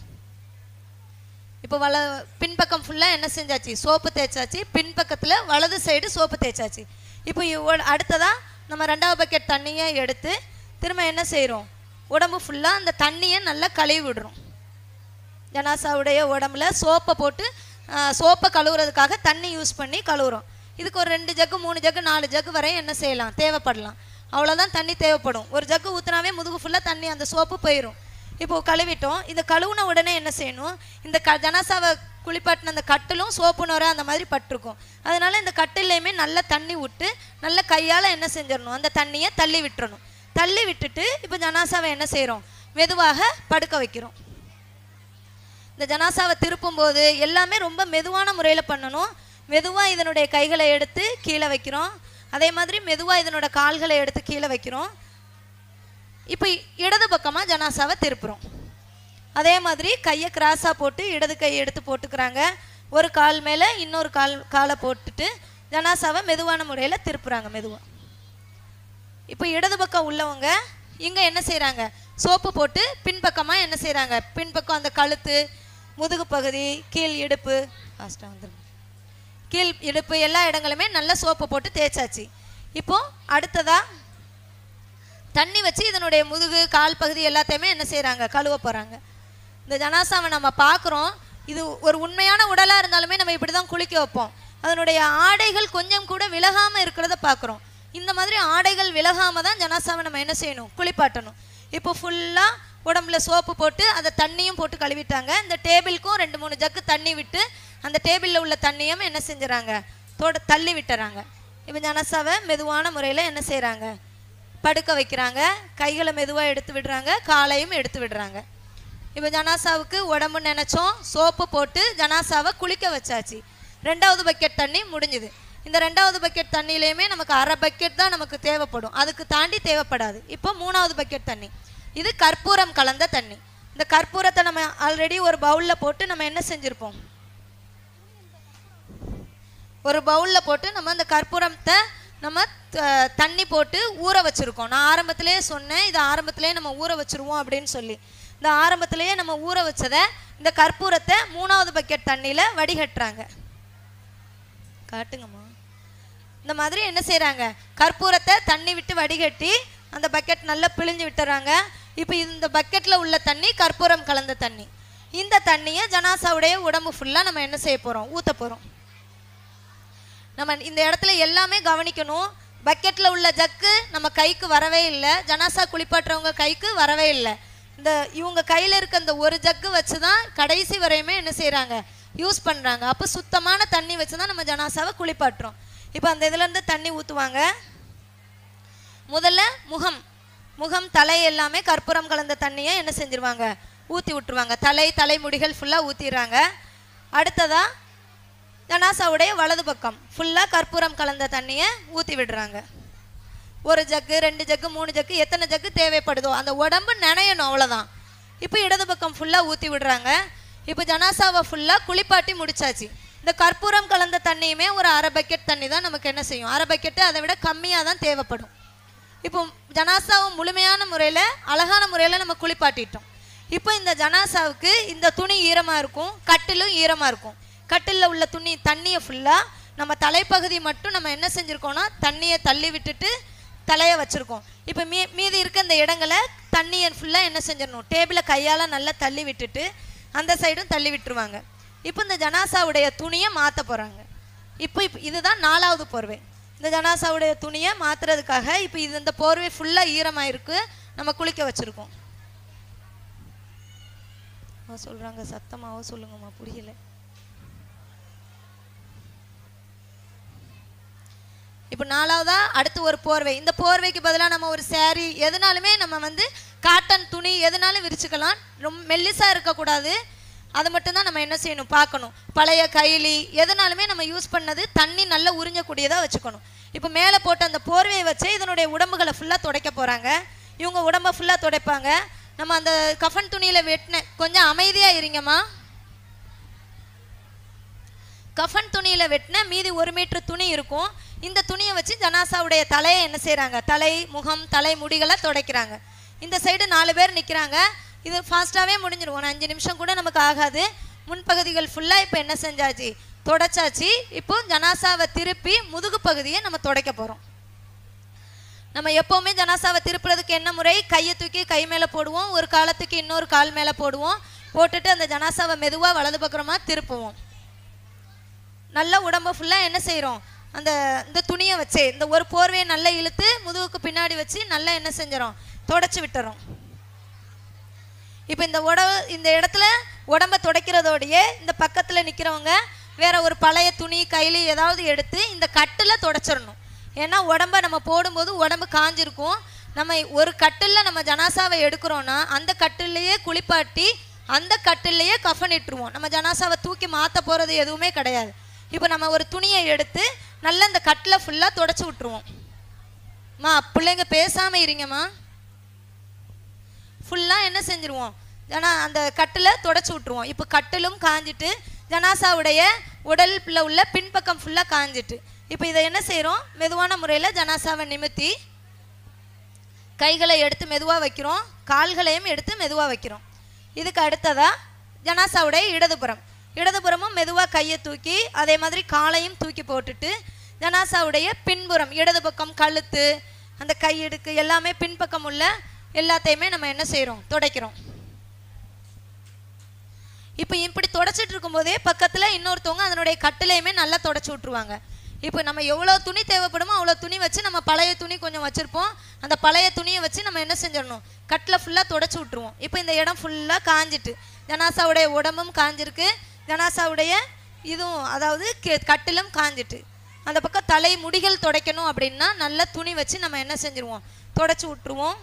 இப்போ வல பின்பக்கம் ஃபுல்லாக என்ன செஞ்சாச்சு சோப்பு தேய்ச்சாச்சு பின்பக்கத்தில் வலது சைடு சோப்பு தேய்ச்சாச்சு இப்போ இவ்வ- அடுத்ததா நம்ம ரெண்டாவது பக்கெட் தண்ணியை எடுத்து திரும்ப என்ன செய்கிறோம் உடம்பு ஃபுல்லாக அந்த தண்ணியை நல்லா கழுவி விடுறோம் ஜனாசாவுடைய உடம்புல சோப்பை போட்டு சோப்பை கழுவுறதுக்காக தண்ணி யூஸ் பண்ணி கழுவுறோம் இதுக்கு ஒரு ரெண்டு ஜக்கு மூணு ஜக்கு நாலு ஜக்கு வரை என்ன செய்யலாம் தேவைப்படலாம் அவ்வளோதான் தண்ணி தேவைப்படும் ஒரு ஜக்கு ஊற்றினாவே முதுகு ஃபுல்லாக தண்ணி அந்த சோப்பு போயிடும் இப்போ கழுவிட்டோம் இந்த கழுவுன உடனே என்ன செய்யணும் இந்த க ஜனாசாவை குளிப்பாட்டின அந்த கட்டிலும் சோப்பு நுரை அந்த மாதிரி பட்டிருக்கும் அதனால இந்த கட்டிலையுமே நல்லா தண்ணி விட்டு நல்ல கையால் என்ன செஞ்சிடணும் அந்த தண்ணியை தள்ளி விட்டுறணும் தள்ளி விட்டுட்டு இப்போ ஜனாசாவை என்ன செய்கிறோம் மெதுவாக படுக்க வைக்கிறோம் இந்த ஜனாசாவை திருப்பும்போது எல்லாமே ரொம்ப மெதுவான முறையில் பண்ணணும் மெதுவாக இதனுடைய கைகளை எடுத்து கீழே வைக்கிறோம் அதே மாதிரி மெதுவாக இதனோட கால்களை எடுத்து கீழே வைக்கிறோம் இப்போ இடது பக்கமாக ஜனாசாவை திருப்புறோம் அதே மாதிரி கையை கிராஸாக போட்டு இடது கையை எடுத்து போட்டுக்கிறாங்க ஒரு கால் மேலே இன்னொரு கால் காலை போட்டுட்டு ஜனாசாவை மெதுவான முறையில் திருப்புறாங்க மெதுவாக இப்போ இடது பக்கம் உள்ளவங்க இங்கே என்ன செய்கிறாங்க சோப்பு போட்டு பின்பக்கமாக என்ன செய்கிறாங்க பின்பக்கம் அந்த கழுத்து முதுகு பகுதி கீழ் இடுப்பு ஃபாஸ்ட்டாக வந்துருங்க கீழ் இடுப்பு எல்லா இடங்களுமே நல்ல சோப்பு போட்டு தேய்ச்சாச்சு இப்போ அடுத்ததா தண்ணி வச்சு இதனுடைய முதுகு கால் பகுதி எல்லாத்தையுமே என்ன செய்கிறாங்க கழுவ போகிறாங்க இந்த ஜனாசாவை நம்ம பார்க்குறோம் இது ஒரு உண்மையான உடலாக இருந்தாலுமே நம்ம இப்படி தான் குளிக்க வைப்போம் அதனுடைய ஆடைகள் கொஞ்சம் கூட விலகாமல் இருக்கிறத பார்க்குறோம் இந்த மாதிரி ஆடைகள் விலகாமல் தான் ஜனாசாவை நம்ம என்ன செய்யணும் குளிப்பாட்டணும் இப்போ ஃபுல்லாக உடம்புல சோப்பு போட்டு அதை தண்ணியும் போட்டு கழுவிட்டாங்க இந்த டேபிளுக்கும் ரெண்டு மூணு ஜக்கு தண்ணி விட்டு அந்த டேபிளில் உள்ள தண்ணியும் என்ன செஞ்சுறாங்க தோட தள்ளி விட்டுறாங்க இப்போ ஜனசாவை மெதுவான முறையில் என்ன செய்கிறாங்க படுக்க வைக்கிறாங்க கைகளை மெதுவாக எடுத்து விடுறாங்க காலையும் எடுத்து விடுறாங்க இப்போ ஜனாசாவுக்கு உடம்பு நினைச்சோம் சோப்பு போட்டு ஜனாசாவை குளிக்க வச்சாச்சு ரெண்டாவது பக்கெட் தண்ணி முடிஞ்சுது இந்த ரெண்டாவது பக்கெட் தண்ணியிலையுமே நமக்கு அரை பக்கெட் தான் நமக்கு தேவைப்படும் அதுக்கு தாண்டி தேவைப்படாது இப்போ மூணாவது பக்கெட் தண்ணி இது கற்பூரம் கலந்த தண்ணி இந்த கற்பூரத்தை நம்ம ஆல்ரெடி ஒரு பவுலில் போட்டு நம்ம என்ன செஞ்சுருப்போம் ஒரு பவுலில் போட்டு நம்ம அந்த கற்பூரத்தை நம்ம த- தண்ணி போட்டு ஊற வச்சுருக்கோம் நான் ஆரம்பத்திலேயே சொன்னேன் இது ஆரம்பத்திலேயே நம்ம ஊற வச்சுருவோம் அப்படின்னு சொல்லி இந்த ஆரம்பத்திலேயே நம்ம ஊற வச்சதை இந்த கற்பூரத்தை மூணாவது பக்கெட் தண்ணியில் வடிகட்டுறாங்க காட்டுங்கம்மா இந்த மாதிரி என்ன செய்கிறாங்க கற்பூரத்தை தண்ணி விட்டு வடிகட்டி அந்த பக்கெட் நல்லா பிழிஞ்சு விட்டுறாங்க இப்போ இந்த பக்கெட்டில் உள்ள தண்ணி கற்பூரம் கலந்த தண்ணி இந்த தண்ணியை ஜனாசாவுடைய உடம்பு ஃபுல்லாக நம்ம என்ன செய்ய போகிறோம் ஊற்ற போகிறோம் நம்ம இந்த இடத்துல எல்லாமே கவனிக்கணும் பக்கெட்டில் உள்ள ஜக்கு நம்ம கைக்கு வரவே இல்லை ஜனாசா குளிப்பாட்டுறவங்க கைக்கு வரவே இல்லை இந்த இவங்க கையில் இருக்க இந்த ஒரு ஜக்கு வச்சு தான் கடைசி வரையுமே என்ன செய்கிறாங்க யூஸ் பண்ணுறாங்க அப்போ சுத்தமான தண்ணி வச்சு தான் நம்ம ஜனாசாவை குளிப்பாட்டுறோம் இப்போ அந்த இதுலேருந்து தண்ணி ஊற்றுவாங்க முதல்ல முகம் முகம் தலை எல்லாமே கற்பூரம் கலந்த தண்ணியை என்ன செஞ்சிருவாங்க ஊற்றி விட்டுருவாங்க தலை தலைமுடிகள் ஃபுல்லாக ஊற்றிடுறாங்க அடுத்ததா ஜனாசாவுடைய வலது பக்கம் ஃபுல்லாக கற்பூரம் கலந்த தண்ணியை ஊற்றி விடுறாங்க ஒரு ஜக்கு ரெண்டு ஜக்கு மூணு ஜக்கு எத்தனை ஜக்கு தேவைப்படுதோ அந்த உடம்பு நனையணும் அவ்வளோதான் இப்போ இடது பக்கம் ஃபுல்லாக ஊற்றி விடுறாங்க இப்போ ஜனாசாவை ஃபுல்லாக குளிப்பாட்டி முடிச்சாச்சு இந்த கற்பூரம் கலந்த தண்ணியுமே ஒரு அரை பக்கெட் தண்ணி தான் நமக்கு என்ன செய்யும் அரை பக்கெட்டு அதை விட கம்மியாக தான் தேவைப்படும் இப்போ ஜனாசாவை முழுமையான முறையில் அழகான முறையில் நம்ம குளிப்பாட்டிட்டோம் இப்போ இந்த ஜனாசாவுக்கு இந்த துணி ஈரமாக இருக்கும் கட்டிலும் ஈரமாக இருக்கும் கட்டிலில் உள்ள துணி தண்ணியை ஃபுல்லாக நம்ம தலைப்பகுதி மட்டும் நம்ம என்ன செஞ்சுருக்கோம்னா தண்ணியை தள்ளி விட்டுட்டு தலையை வச்சுருக்கோம் இப்போ மீ மீதி இருக்க இந்த இடங்களை தண்ணியை ஃபுல்லாக என்ன செஞ்சிடணும் டேபிளை கையால் நல்லா தள்ளி விட்டுட்டு அந்த சைடும் தள்ளி விட்டுருவாங்க இப்போ இந்த ஜனாசாவுடைய துணியை மாற்ற போகிறாங்க இப்போ இப்போ இதுதான் நாலாவது போர்வை இந்த ஜனாசாவுடைய துணியை மாற்றுறதுக்காக இப்போ இது இந்த போர்வை ஃபுல்லாக ஈரமாக இருக்கு நம்ம குளிக்க வச்சுருக்கோம் சொல்கிறாங்க சத்தமாவோ சொல்லுங்கம்மா புரியல இப்போ நாலாவதா அடுத்து ஒரு போர்வை இந்த போர்வைக்கு பதிலாக நம்ம ஒரு saree எதுனாலுமே நம்ம வந்து காட்டன் துணி எதுனாலும் விரிச்சுக்கலாம் ரொம்ப மெல்லிசாக இருக்கக்கூடாது அதை மட்டும்தான் நம்ம என்ன செய்யணும் பார்க்கணும் பழைய கைலி எதுனாலுமே நம்ம யூஸ் பண்ணது தண்ணி நல்லா உறிஞ்சக்கூடியதாக வச்சுக்கணும் இப்போ மேலே போட்ட அந்த போர்வையை வச்சு இதனுடைய உடம்புகளை ஃபுல்லாக துடைக்க போகிறாங்க இவங்க உடம்ப ஃபுல்லாக துடைப்பாங்க நம்ம அந்த கஃன் துணியில் வெட்டின கொஞ்சம் அமைதியாக இருங்கம்மா கஃன் துணியில் வெட்டின மீதி ஒரு மீட்டர் துணி இருக்கும் இந்த துணியை வச்சு ஜனாசாவுடைய தலையை என்ன செய்கிறாங்க தலை முகம் தலை முடிகளை துடைக்கிறாங்க இந்த சைடு நாலு பேர் நிற்கிறாங்க இது ஃபாஸ்ட்டாகவே முடிஞ்சிடும் ஒரு அஞ்சு நிமிஷம் கூட நமக்கு ஆகாது முன்பகுதிகள் ஃபுல்லாக இப்போ என்ன செஞ்சாச்சு தொடச்சாச்சு இப்போ ஜனாசாவை திருப்பி முதுகு பகுதியை நம்ம துடைக்க போகிறோம் நம்ம எப்போவுமே ஜனாசாவை திருப்புறதுக்கு என்ன முறை கையை தூக்கி கை மேலே போடுவோம் ஒரு காலத்துக்கு இன்னொரு கால் மேலே போடுவோம் போட்டுட்டு அந்த ஜனாசாவை மெதுவாக வலது பக்கமாக திருப்புவோம் நல்லா உடம்ப ஃபுல்லாக என்ன செய்கிறோம் அந்த இந்த துணியை வச்சு இந்த ஒரு போர்வையை நல்லா இழுத்து முதுகுக்கு பின்னாடி வச்சு நல்லா என்ன செஞ்சிடும் தொடச்சி விட்டுறோம் இப்போ இந்த உட இந்த இடத்துல உடம்ப துடைக்கிறதோடையே இந்த பக்கத்தில் நிற்கிறவங்க வேற ஒரு பழைய துணி கையில் ஏதாவது எடுத்து இந்த கட்டில் தொடச்சிடணும் ஏன்னா உடம்ப நம்ம போடும்போது உடம்பு காஞ்சிருக்கும் நம்ம ஒரு கட்டிலில் நம்ம ஜனாசாவை எடுக்கிறோன்னா அந்த கட்டிலேயே குளிப்பாட்டி அந்த கட்டிலேயே கஃன் இட்டுருவோம் நம்ம ஜனாசாவை தூக்கி மாற்ற போகிறது எதுவுமே கிடையாது இப்போ நம்ம ஒரு துணியை எடுத்து நல்லா இந்த கட்டில் ஃபுல்லாக தொடச்சி விட்டுருவோம் மா பிள்ளைங்க பேசாமல் இருங்கம்மா ஃபுல்லாக என்ன செஞ்சுருவோம் ஜனா அந்த கட்டில் தொடச்சி விட்ருவோம் இப்போ கட்டிலும் காஞ்சிட்டு ஜனாசாவுடைய உடல்ல உள்ள பின்பக்கம் ஃபுல்லாக காஞ்சிட்டு இப்போ இதை என்ன செய்கிறோம் மெதுவான முறையில் ஜனாசாவை நிமித்தி கைகளை எடுத்து மெதுவாக வைக்கிறோம் கால்களையும் எடுத்து மெதுவாக வைக்கிறோம் இதுக்கு அடுத்ததா ஜனாசாவுடைய இடதுபுறம் இடதுபுறமும் மெதுவாக கையை தூக்கி அதே மாதிரி காலையும் தூக்கி போட்டுட்டு ஜனாசாவுடைய பின்புறம் இடது பக்கம் கழுத்து அந்த கையிடுக்கு எல்லாமே பின்பக்கம் உள்ள எல்லாத்தையுமே நம்ம என்ன செய்கிறோம் துடைக்கிறோம் இப்போ இப்படி தொடச்சிட்டு இருக்கும்போதே பக்கத்தில் இன்னொருத்தவங்க அதனுடைய கட்டிலையுமே நல்லா தொடச்சி விட்ருவாங்க இப்போ நம்ம எவ்வளோ துணி தேவைப்படுமோ அவ்வளோ துணி வச்சு நம்ம பழைய துணி கொஞ்சம் வச்சுருப்போம் அந்த பழைய துணியை வச்சு நம்ம என்ன செஞ்சிடணும் கட்டில் ஃபுல்லாக தொடச்சி விட்ருவோம் இப்போ இந்த இடம் ஃபுல்லாக காஞ்சிட்டு ஜனாசாவுடைய உடம்பும் காஞ்சிருக்கு ஜனாசாவுடைய இதுவும் அதாவது கி- கட்டிலும் காஞ்சிட்டு அந்த பக்கம் தலை முடிகள் துடைக்கணும் அப்படின்னா நல்ல துணி வச்சு நம்ம என்ன செஞ்சிருவோம் தொடச்சி விட்ருவோம்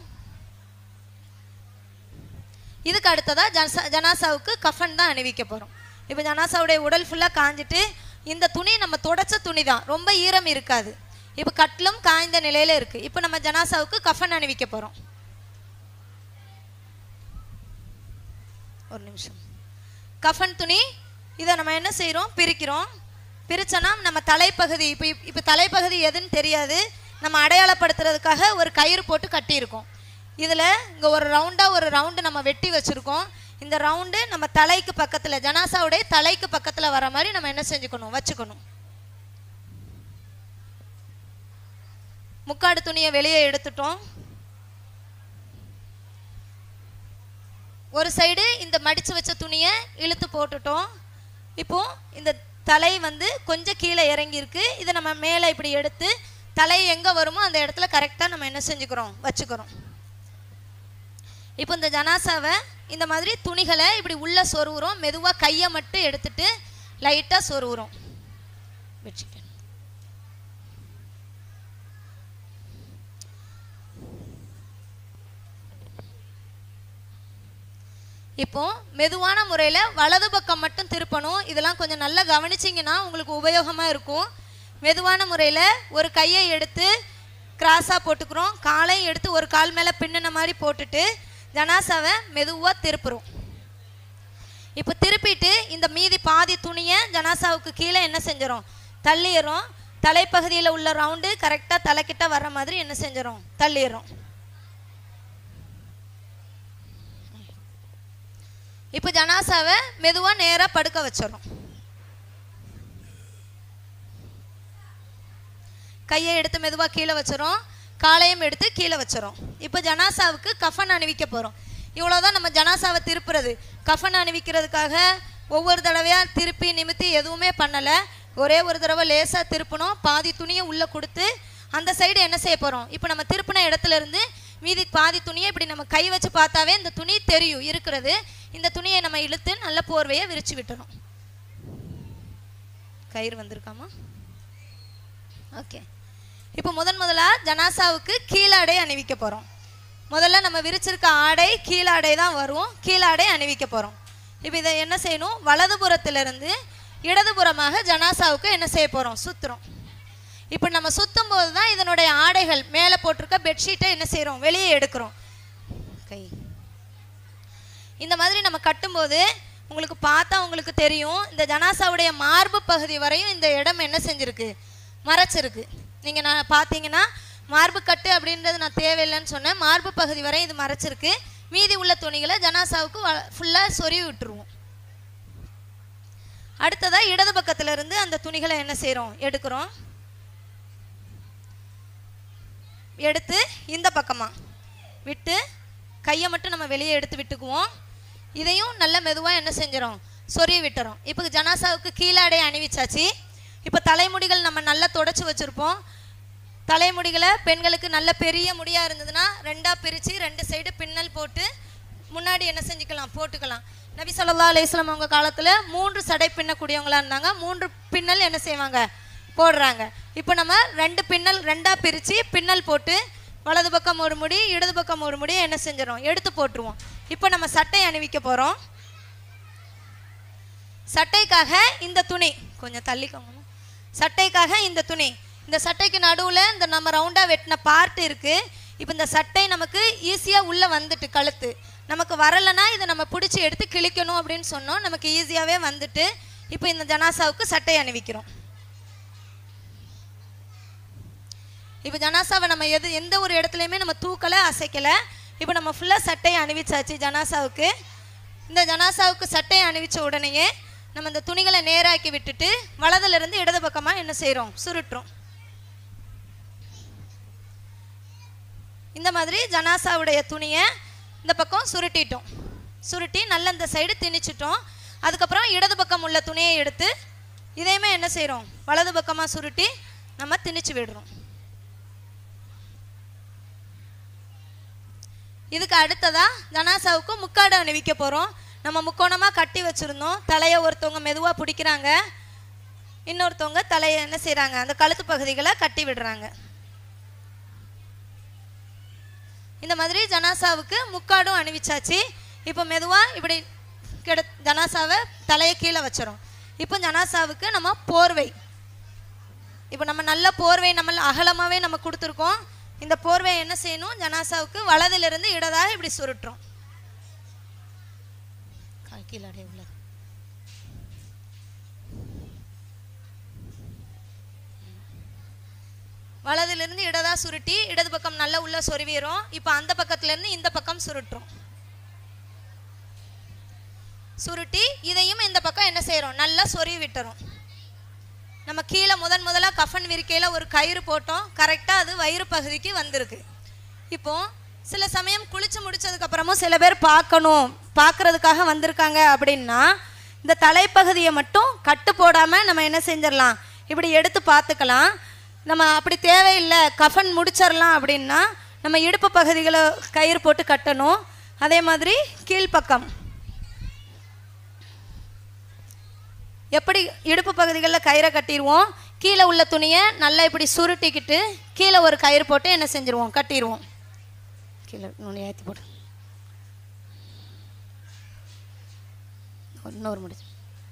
இதுக்கு அடுத்ததா ஜனசா ஜனாசாவுக்கு கஃன் தான் அணிவிக்க போகிறோம் இப்போ ஜனாசாவுடைய உடல் ஃபுல்லாக காஞ்சிட்டு இந்த துணி நம்ம தொடச்ச துணி தான் ரொம்ப ஈரம் இருக்காது இப்போ கட்டிலும் காய்ந்த நிலையில இருக்கு இப்போ நம்ம ஜனாசாவுக்கு கஃன் அணிவிக்க போகிறோம் ஒரு நிமிஷம் கஃன் துணி இதை நம்ம என்ன செய்கிறோம் பிரிக்கிறோம் பிரிச்சோன்னா நம்ம தலைப்பகுதி இப்போ இப்போ தலைப்பகுதி எதுன்னு தெரியாது நம்ம அடையாளப்படுத்துறதுக்காக ஒரு கயிறு போட்டு கட்டியிருக்கோம் இதில் இங்கே ஒரு ரவுண்டாக ஒரு ரவுண்டு நம்ம வெட்டி வச்சுருக்கோம் இந்த ரவுண்டு நம்ம தலைக்கு பக்கத்தில் ஜனாசாவுடைய தலைக்கு பக்கத்தில் வர மாதிரி நம்ம என்ன செஞ்சுக்கணும் வச்சுக்கணும் முக்காடு துணியை வெளியே எடுத்துட்டோம் ஒரு சைடு இந்த மடிச்சு வச்ச துணியை இழுத்து போட்டுட்டோம் இப்போ இந்த தலை வந்து கொஞ்சம் கீழே இறங்கி இருக்கு இதை நம்ம மேலே இப்படி எடுத்து தலை எங்கே வருமோ அந்த இடத்துல கரெக்டாக நம்ம என்ன செஞ்சுக்கிறோம் வச்சுக்கிறோம் இப்போ இந்த ஜனாசாவை இந்த மாதிரி துணிகளை இப்படி உள்ள சொருவுறோம் மெதுவாக கையை மட்டும் எடுத்துட்டு லைட்டாக சொருவுறோம் வச்சுக்க இப்போ மெதுவான முறையில் வலது பக்கம் மட்டும் திருப்பணும் இதெல்லாம் கொஞ்சம் நல்லா கவனிச்சிங்கன்னா உங்களுக்கு உபயோகமாக இருக்கும் மெதுவான முறையில் ஒரு கையை எடுத்து கிராஸாக போட்டுக்கிறோம் காலையும் எடுத்து ஒரு கால் மேலே பின்னின மாதிரி போட்டுட்டு ஜனாசாவை மெதுவாக திருப்புறோம் இப்போ திருப்பிட்டு இந்த மீதி பாதி துணியை ஜனாசாவுக்கு கீழே என்ன செஞ்சிடும் தள்ளிடுறோம் தலைப்பகுதியில் உள்ள ரவுண்டு கரெக்டாக தலைக்கிட்ட வர்ற மாதிரி என்ன செஞ்சிடும் தள்ளிடுறோம் இப்போ ஜனாசாவை மெதுவாக நேராக படுக்க வச்சிடறோம் கையை எடுத்து மெதுவாக கீழே வச்சிரும் காலையும் எடுத்து கீழே வச்சிரும் இப்போ ஜனாசாவுக்கு கஃன் அணிவிக்க போகிறோம் இவ்வளோதான் நம்ம ஜனாசாவை திருப்புறது கஃன் அணிவிக்கிறதுக்காக ஒவ்வொரு தடவையாக திருப்பி நிமித்தி எதுவுமே பண்ணலை ஒரே ஒரு தடவை லேசாக திருப்பணும் பாதி துணியை உள்ளே கொடுத்து அந்த சைடு என்ன செய்ய போகிறோம் இப்போ நம்ம திருப்பின இடத்துல இருந்து மீதி பாதி துணியை இப்படி நம்ம கை வச்சு பார்த்தாவே இந்த துணி தெரியும் இருக்கிறது இந்த துணியை நம்ம இழுத்து நல்ல போர்வையை விரிச்சு விட்டுறோம் கயிறு வந்திருக்காமா ஓகே இப்போ முதன் முதலா ஜனாசாவுக்கு கீழாடை அணிவிக்க போகிறோம் முதல்ல நம்ம விரிச்சிருக்க ஆடை கீழாடை தான் வரும் கீழாடை அணிவிக்க போகிறோம் இப்போ இதை என்ன செய்யணும் வலதுபுறத்திலிருந்து இடதுபுறமாக ஜனாசாவுக்கு என்ன செய்ய போகிறோம் சுற்றுறோம் இப்போ நம்ம சுத்தும் போது தான் இதனுடைய ஆடைகள் மேலே போட்டிருக்க பெட்ஷீட்டை என்ன செய்கிறோம் வெளியே எடுக்கிறோம் கை இந்த மாதிரி நம்ம கட்டும்போது உங்களுக்கு பார்த்தா உங்களுக்கு தெரியும் இந்த ஜனாசாவுடைய மார்பு பகுதி வரையும் இந்த இடம் என்ன செஞ்சிருக்கு மறைச்சிருக்கு நீங்கள் நான் பார்த்தீங்கன்னா மார்பு கட்டு அப்படின்றது நான் தேவையில்லைன்னு சொன்னேன் மார்பு பகுதி வரை இது மறைச்சிருக்கு மீதி உள்ள துணிகளை ஜனாசாவுக்கு ஃபுல்லாக சொருவி விட்டுருவோம் அடுத்ததாக இடது பக்கத்துல இருந்து அந்த துணிகளை என்ன செய்கிறோம் எடுக்கிறோம் எடுத்து இந்த பக்கமாக விட்டு கையை மட்டும் நம்ம வெளியே எடுத்து விட்டுக்குவோம் இதையும் நல்ல மெதுவாக என்ன செஞ்சிடும் சொருவி விட்டுறோம் இப்போ ஜனாசாவுக்கு கீழாடை அணிவிச்சாச்சு இப்போ தலைமுடிகள் நம்ம நல்லா தொடச்சி வச்சுருப்போம் தலைமுடிகளை பெண்களுக்கு நல்ல பெரிய முடியாக இருந்ததுன்னா ரெண்டாக பிரித்து ரெண்டு சைடு பின்னல் போட்டு முன்னாடி என்ன செஞ்சுக்கலாம் போட்டுக்கலாம் நபி ஸல்லல்லாஹு அலைஹி வஸல்லம் அவங்க காலத்தில் மூன்று சடை பின்னக்கூடியவங்களா இருந்தாங்க மூன்று பின்னல் என்ன செய்வாங்க போடுறாங்க இப்போ நம்ம ரெண்டு பின்னல் ரெண்டாக பிரித்து பின்னல் போட்டு வலது பக்கம் ஒரு முடி இடது பக்கம் ஒரு முடி என்ன செஞ்சிடும் எடுத்து போட்டுருவோம் இப்போ நம்ம சட்டை அணிவிக்க போகிறோம் சட்டைக்காக இந்த துணி கொஞ்சம் தள்ளிக்கோங்க சட்டைக்காக இந்த துணி இந்த சட்டைக்கு நடுவில் இந்த நம்ம ரவுண்டாக வெட்டின பார்ட் இருக்குது இப்போ இந்த சட்டை நமக்கு ஈஸியாக உள்ளே வந்துட்டு கழுத்து நமக்கு வரலைன்னா இதை நம்ம பிடிச்சி எடுத்து கிழிக்கணும் அப்படின்னு சொன்னோம் நமக்கு ஈஸியாகவே வந்துட்டு இப்போ இந்த ஜனாசாவுக்கு சட்டை அணிவிக்கிறோம் இப்போ ஜனாசாவை நம்ம எது எந்த ஒரு இடத்துலையுமே நம்ம தூக்கலை அசைக்கலை இப்போ நம்ம ஃபுல்லாக சட்டையை அணிவிச்சாச்சு ஜனாசாவுக்கு இந்த ஜனாசாவுக்கு சட்டையை அணிவிச்ச உடனேயே நம்ம இந்த துணிகளை நேராக்கி விட்டுட்டு வலதுல இருந்து இடது பக்கமாக என்ன செய்கிறோம் சுருட்டுறோம் இந்த மாதிரி ஜனாசாவுடைய துணியை இந்த பக்கம் சுருட்டிட்டோம் சுருட்டி நல்ல இந்த சைடு திணிச்சிட்டோம் அதுக்கப்புறம் இடது பக்கம் உள்ள துணியை எடுத்து இதையுமே என்ன செய்கிறோம் வலது பக்கமாக சுருட்டி நம்ம திணிச்சு விடுறோம் இதுக்கு அடுத்ததா ஜனாசாவுக்கு முக்காடு அணிவிக்க போகிறோம் நம்ம முக்கோணமாக கட்டி வச்சுருந்தோம் தலையை ஒருத்தவங்க மெதுவாக பிடிக்கிறாங்க இன்னொருத்தவங்க தலையை என்ன செய்கிறாங்க அந்த கழுத்து பகுதிகளை கட்டி விடுறாங்க இந்த மாதிரி ஜனாசாவுக்கு முக்காடும் அணிவிச்சாச்சு இப்போ மெதுவாக இப்படி கிட ஜனாசாவை தலையை கீழே வச்சிரும் இப்போ ஜனாசாவுக்கு நம்ம போர்வை இப்போ நம்ம நல்ல போர்வை நம்ம அகலமாகவே நம்ம கொடுத்துருக்கோம் இந்த போர்வையை என்ன செய்யணும் ஜனாசாவுக்கு வலதிலிருந்து இடதாக இப்படி சுருட்டுறோம் கால் கீழே அடைய உள்ளது வலதிலிருந்து இடதா சுருட்டி இடது பக்கம் நல்லா உள்ள சொருவிடும் இப்போ அந்த பக்கத்துல இருந்து இந்த பக்கம் சுருட்டுறோம் சுருட்டி இதையும் இந்த பக்கம் என்ன செய்றோம் நல்லா சொருவி விட்டுறோம் நம்ம கீழே முதன் முதலாக கஃன் விரிக்கையில் ஒரு கயிறு போட்டோம் கரெக்டாக அது வயிறு பகுதிக்கு வந்திருக்கு இப்போ சில சமயம் குளிச்சு முடிச்சதுக்கு அப்புறமும் சில பேர் பார்க்கணும் பார்க்கறதுக்காக வந்திருக்காங்க அப்படின்னா இந்த தலைப்பகுதியை மட்டும் கட்டு போடாமல் நம்ம என்ன செஞ்சிடலாம் இப்படி எடுத்து பார்த்துக்கலாம் நம்ம அப்படி தேவையில்லை கஃன் முடிச்சிடலாம் அப்படின்னா நம்ம இடுப்பு பகுதிகளை கயிறு போட்டு கட்டணும் அதே மாதிரி கீழ்ப்பக்கம் எப்படி இடுப்பு பகுதிகளில் கயிறை கட்டிடுவோம் கீழே உள்ள துணியை நல்லா இப்படி சுருட்டிக்கிட்டு கீழே ஒரு கயிறு போட்டு என்ன செஞ்சுருவோம் கட்டிடுவோம் கீழே நுனி ஏற்றி போட்டு இன்னொரு முடிச்சு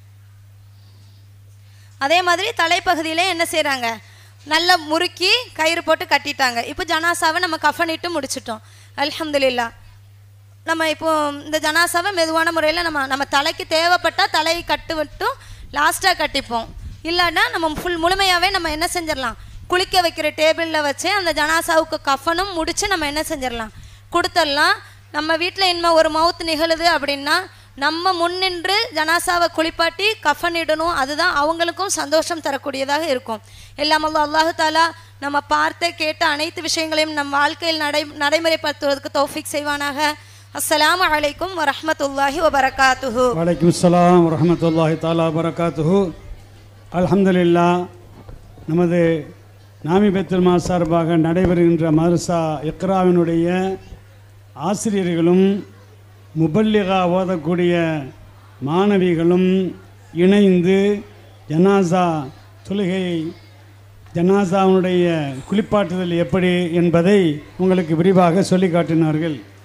அதே மாதிரி தலைப்பகுதியிலே என்ன செய்கிறாங்க நல்லா முறுக்கி கயிறு போட்டு கட்டிட்டாங்க இப்போ ஜனாசாவை நம்ம கஃனிட்டு முடிச்சிட்டோம் அல்ஹம்துலில்லா நம்ம இப்போ இந்த ஜனாசாவை மெதுவான முறையில் நம்ம நம்ம தலைக்கு தேவைப்பட்டால் தலையை கட்டு விட்டும் லாஸ்ட்டாக கட்டிப்போம் இல்லைன்னா நம்ம ஃபுல் முழுமையாகவே நம்ம என்ன செஞ்சிடலாம் குளிக்க வைக்கிற டேபிளில் வச்சு அந்த ஜனாசாவுக்கு கஃனும் முடித்து நம்ம என்ன செஞ்சிடலாம் கொடுத்துடலாம் நம்ம வீட்டில் இனிமேல் ஒரு மவுத் நிகழுது அப்படின்னா நம்ம முன்னின்று ஜனாசாவை குளிப்பாட்டி கஃன் இடணும் அதுதான் அவங்களுக்கும் சந்தோஷம் தரக்கூடியதாக இருக்கும் எல்லாம் அல்லா அல்லாஹு தாலா நம்ம பார்த்த கேட்ட அனைத்து விஷயங்களையும் நம் வாழ்க்கையில் நடை நடைமுறைப்படுத்துவதற்கு தௌஃபிக் செய்வானாக அஸ்ஸலாமு அலைக்கும் வரஹ்மத்துல்லாஹி வபரகாத்துஹு வலைக்கும் அஸ்ஸலாம் வரஹமத்துல்லாஹி தாலா வரகாத்துஹு அல்ஹம்துலில்லா நமது நாமி பெத்துல்மா சார்பாக நடைபெறுகின்ற மதரசா இக்ராவினுடைய ஆசிரியர்களும் முபல்லிகா ஓதக்கூடிய மாணவிகளும் இணைந்து ஜனாசா தொழுகையை ஜனாசாவுடைய குளிப்பாட்டுதல் எப்படி என்பதை உங்களுக்கு விரிவாக சொல்லி காட்டினார்கள்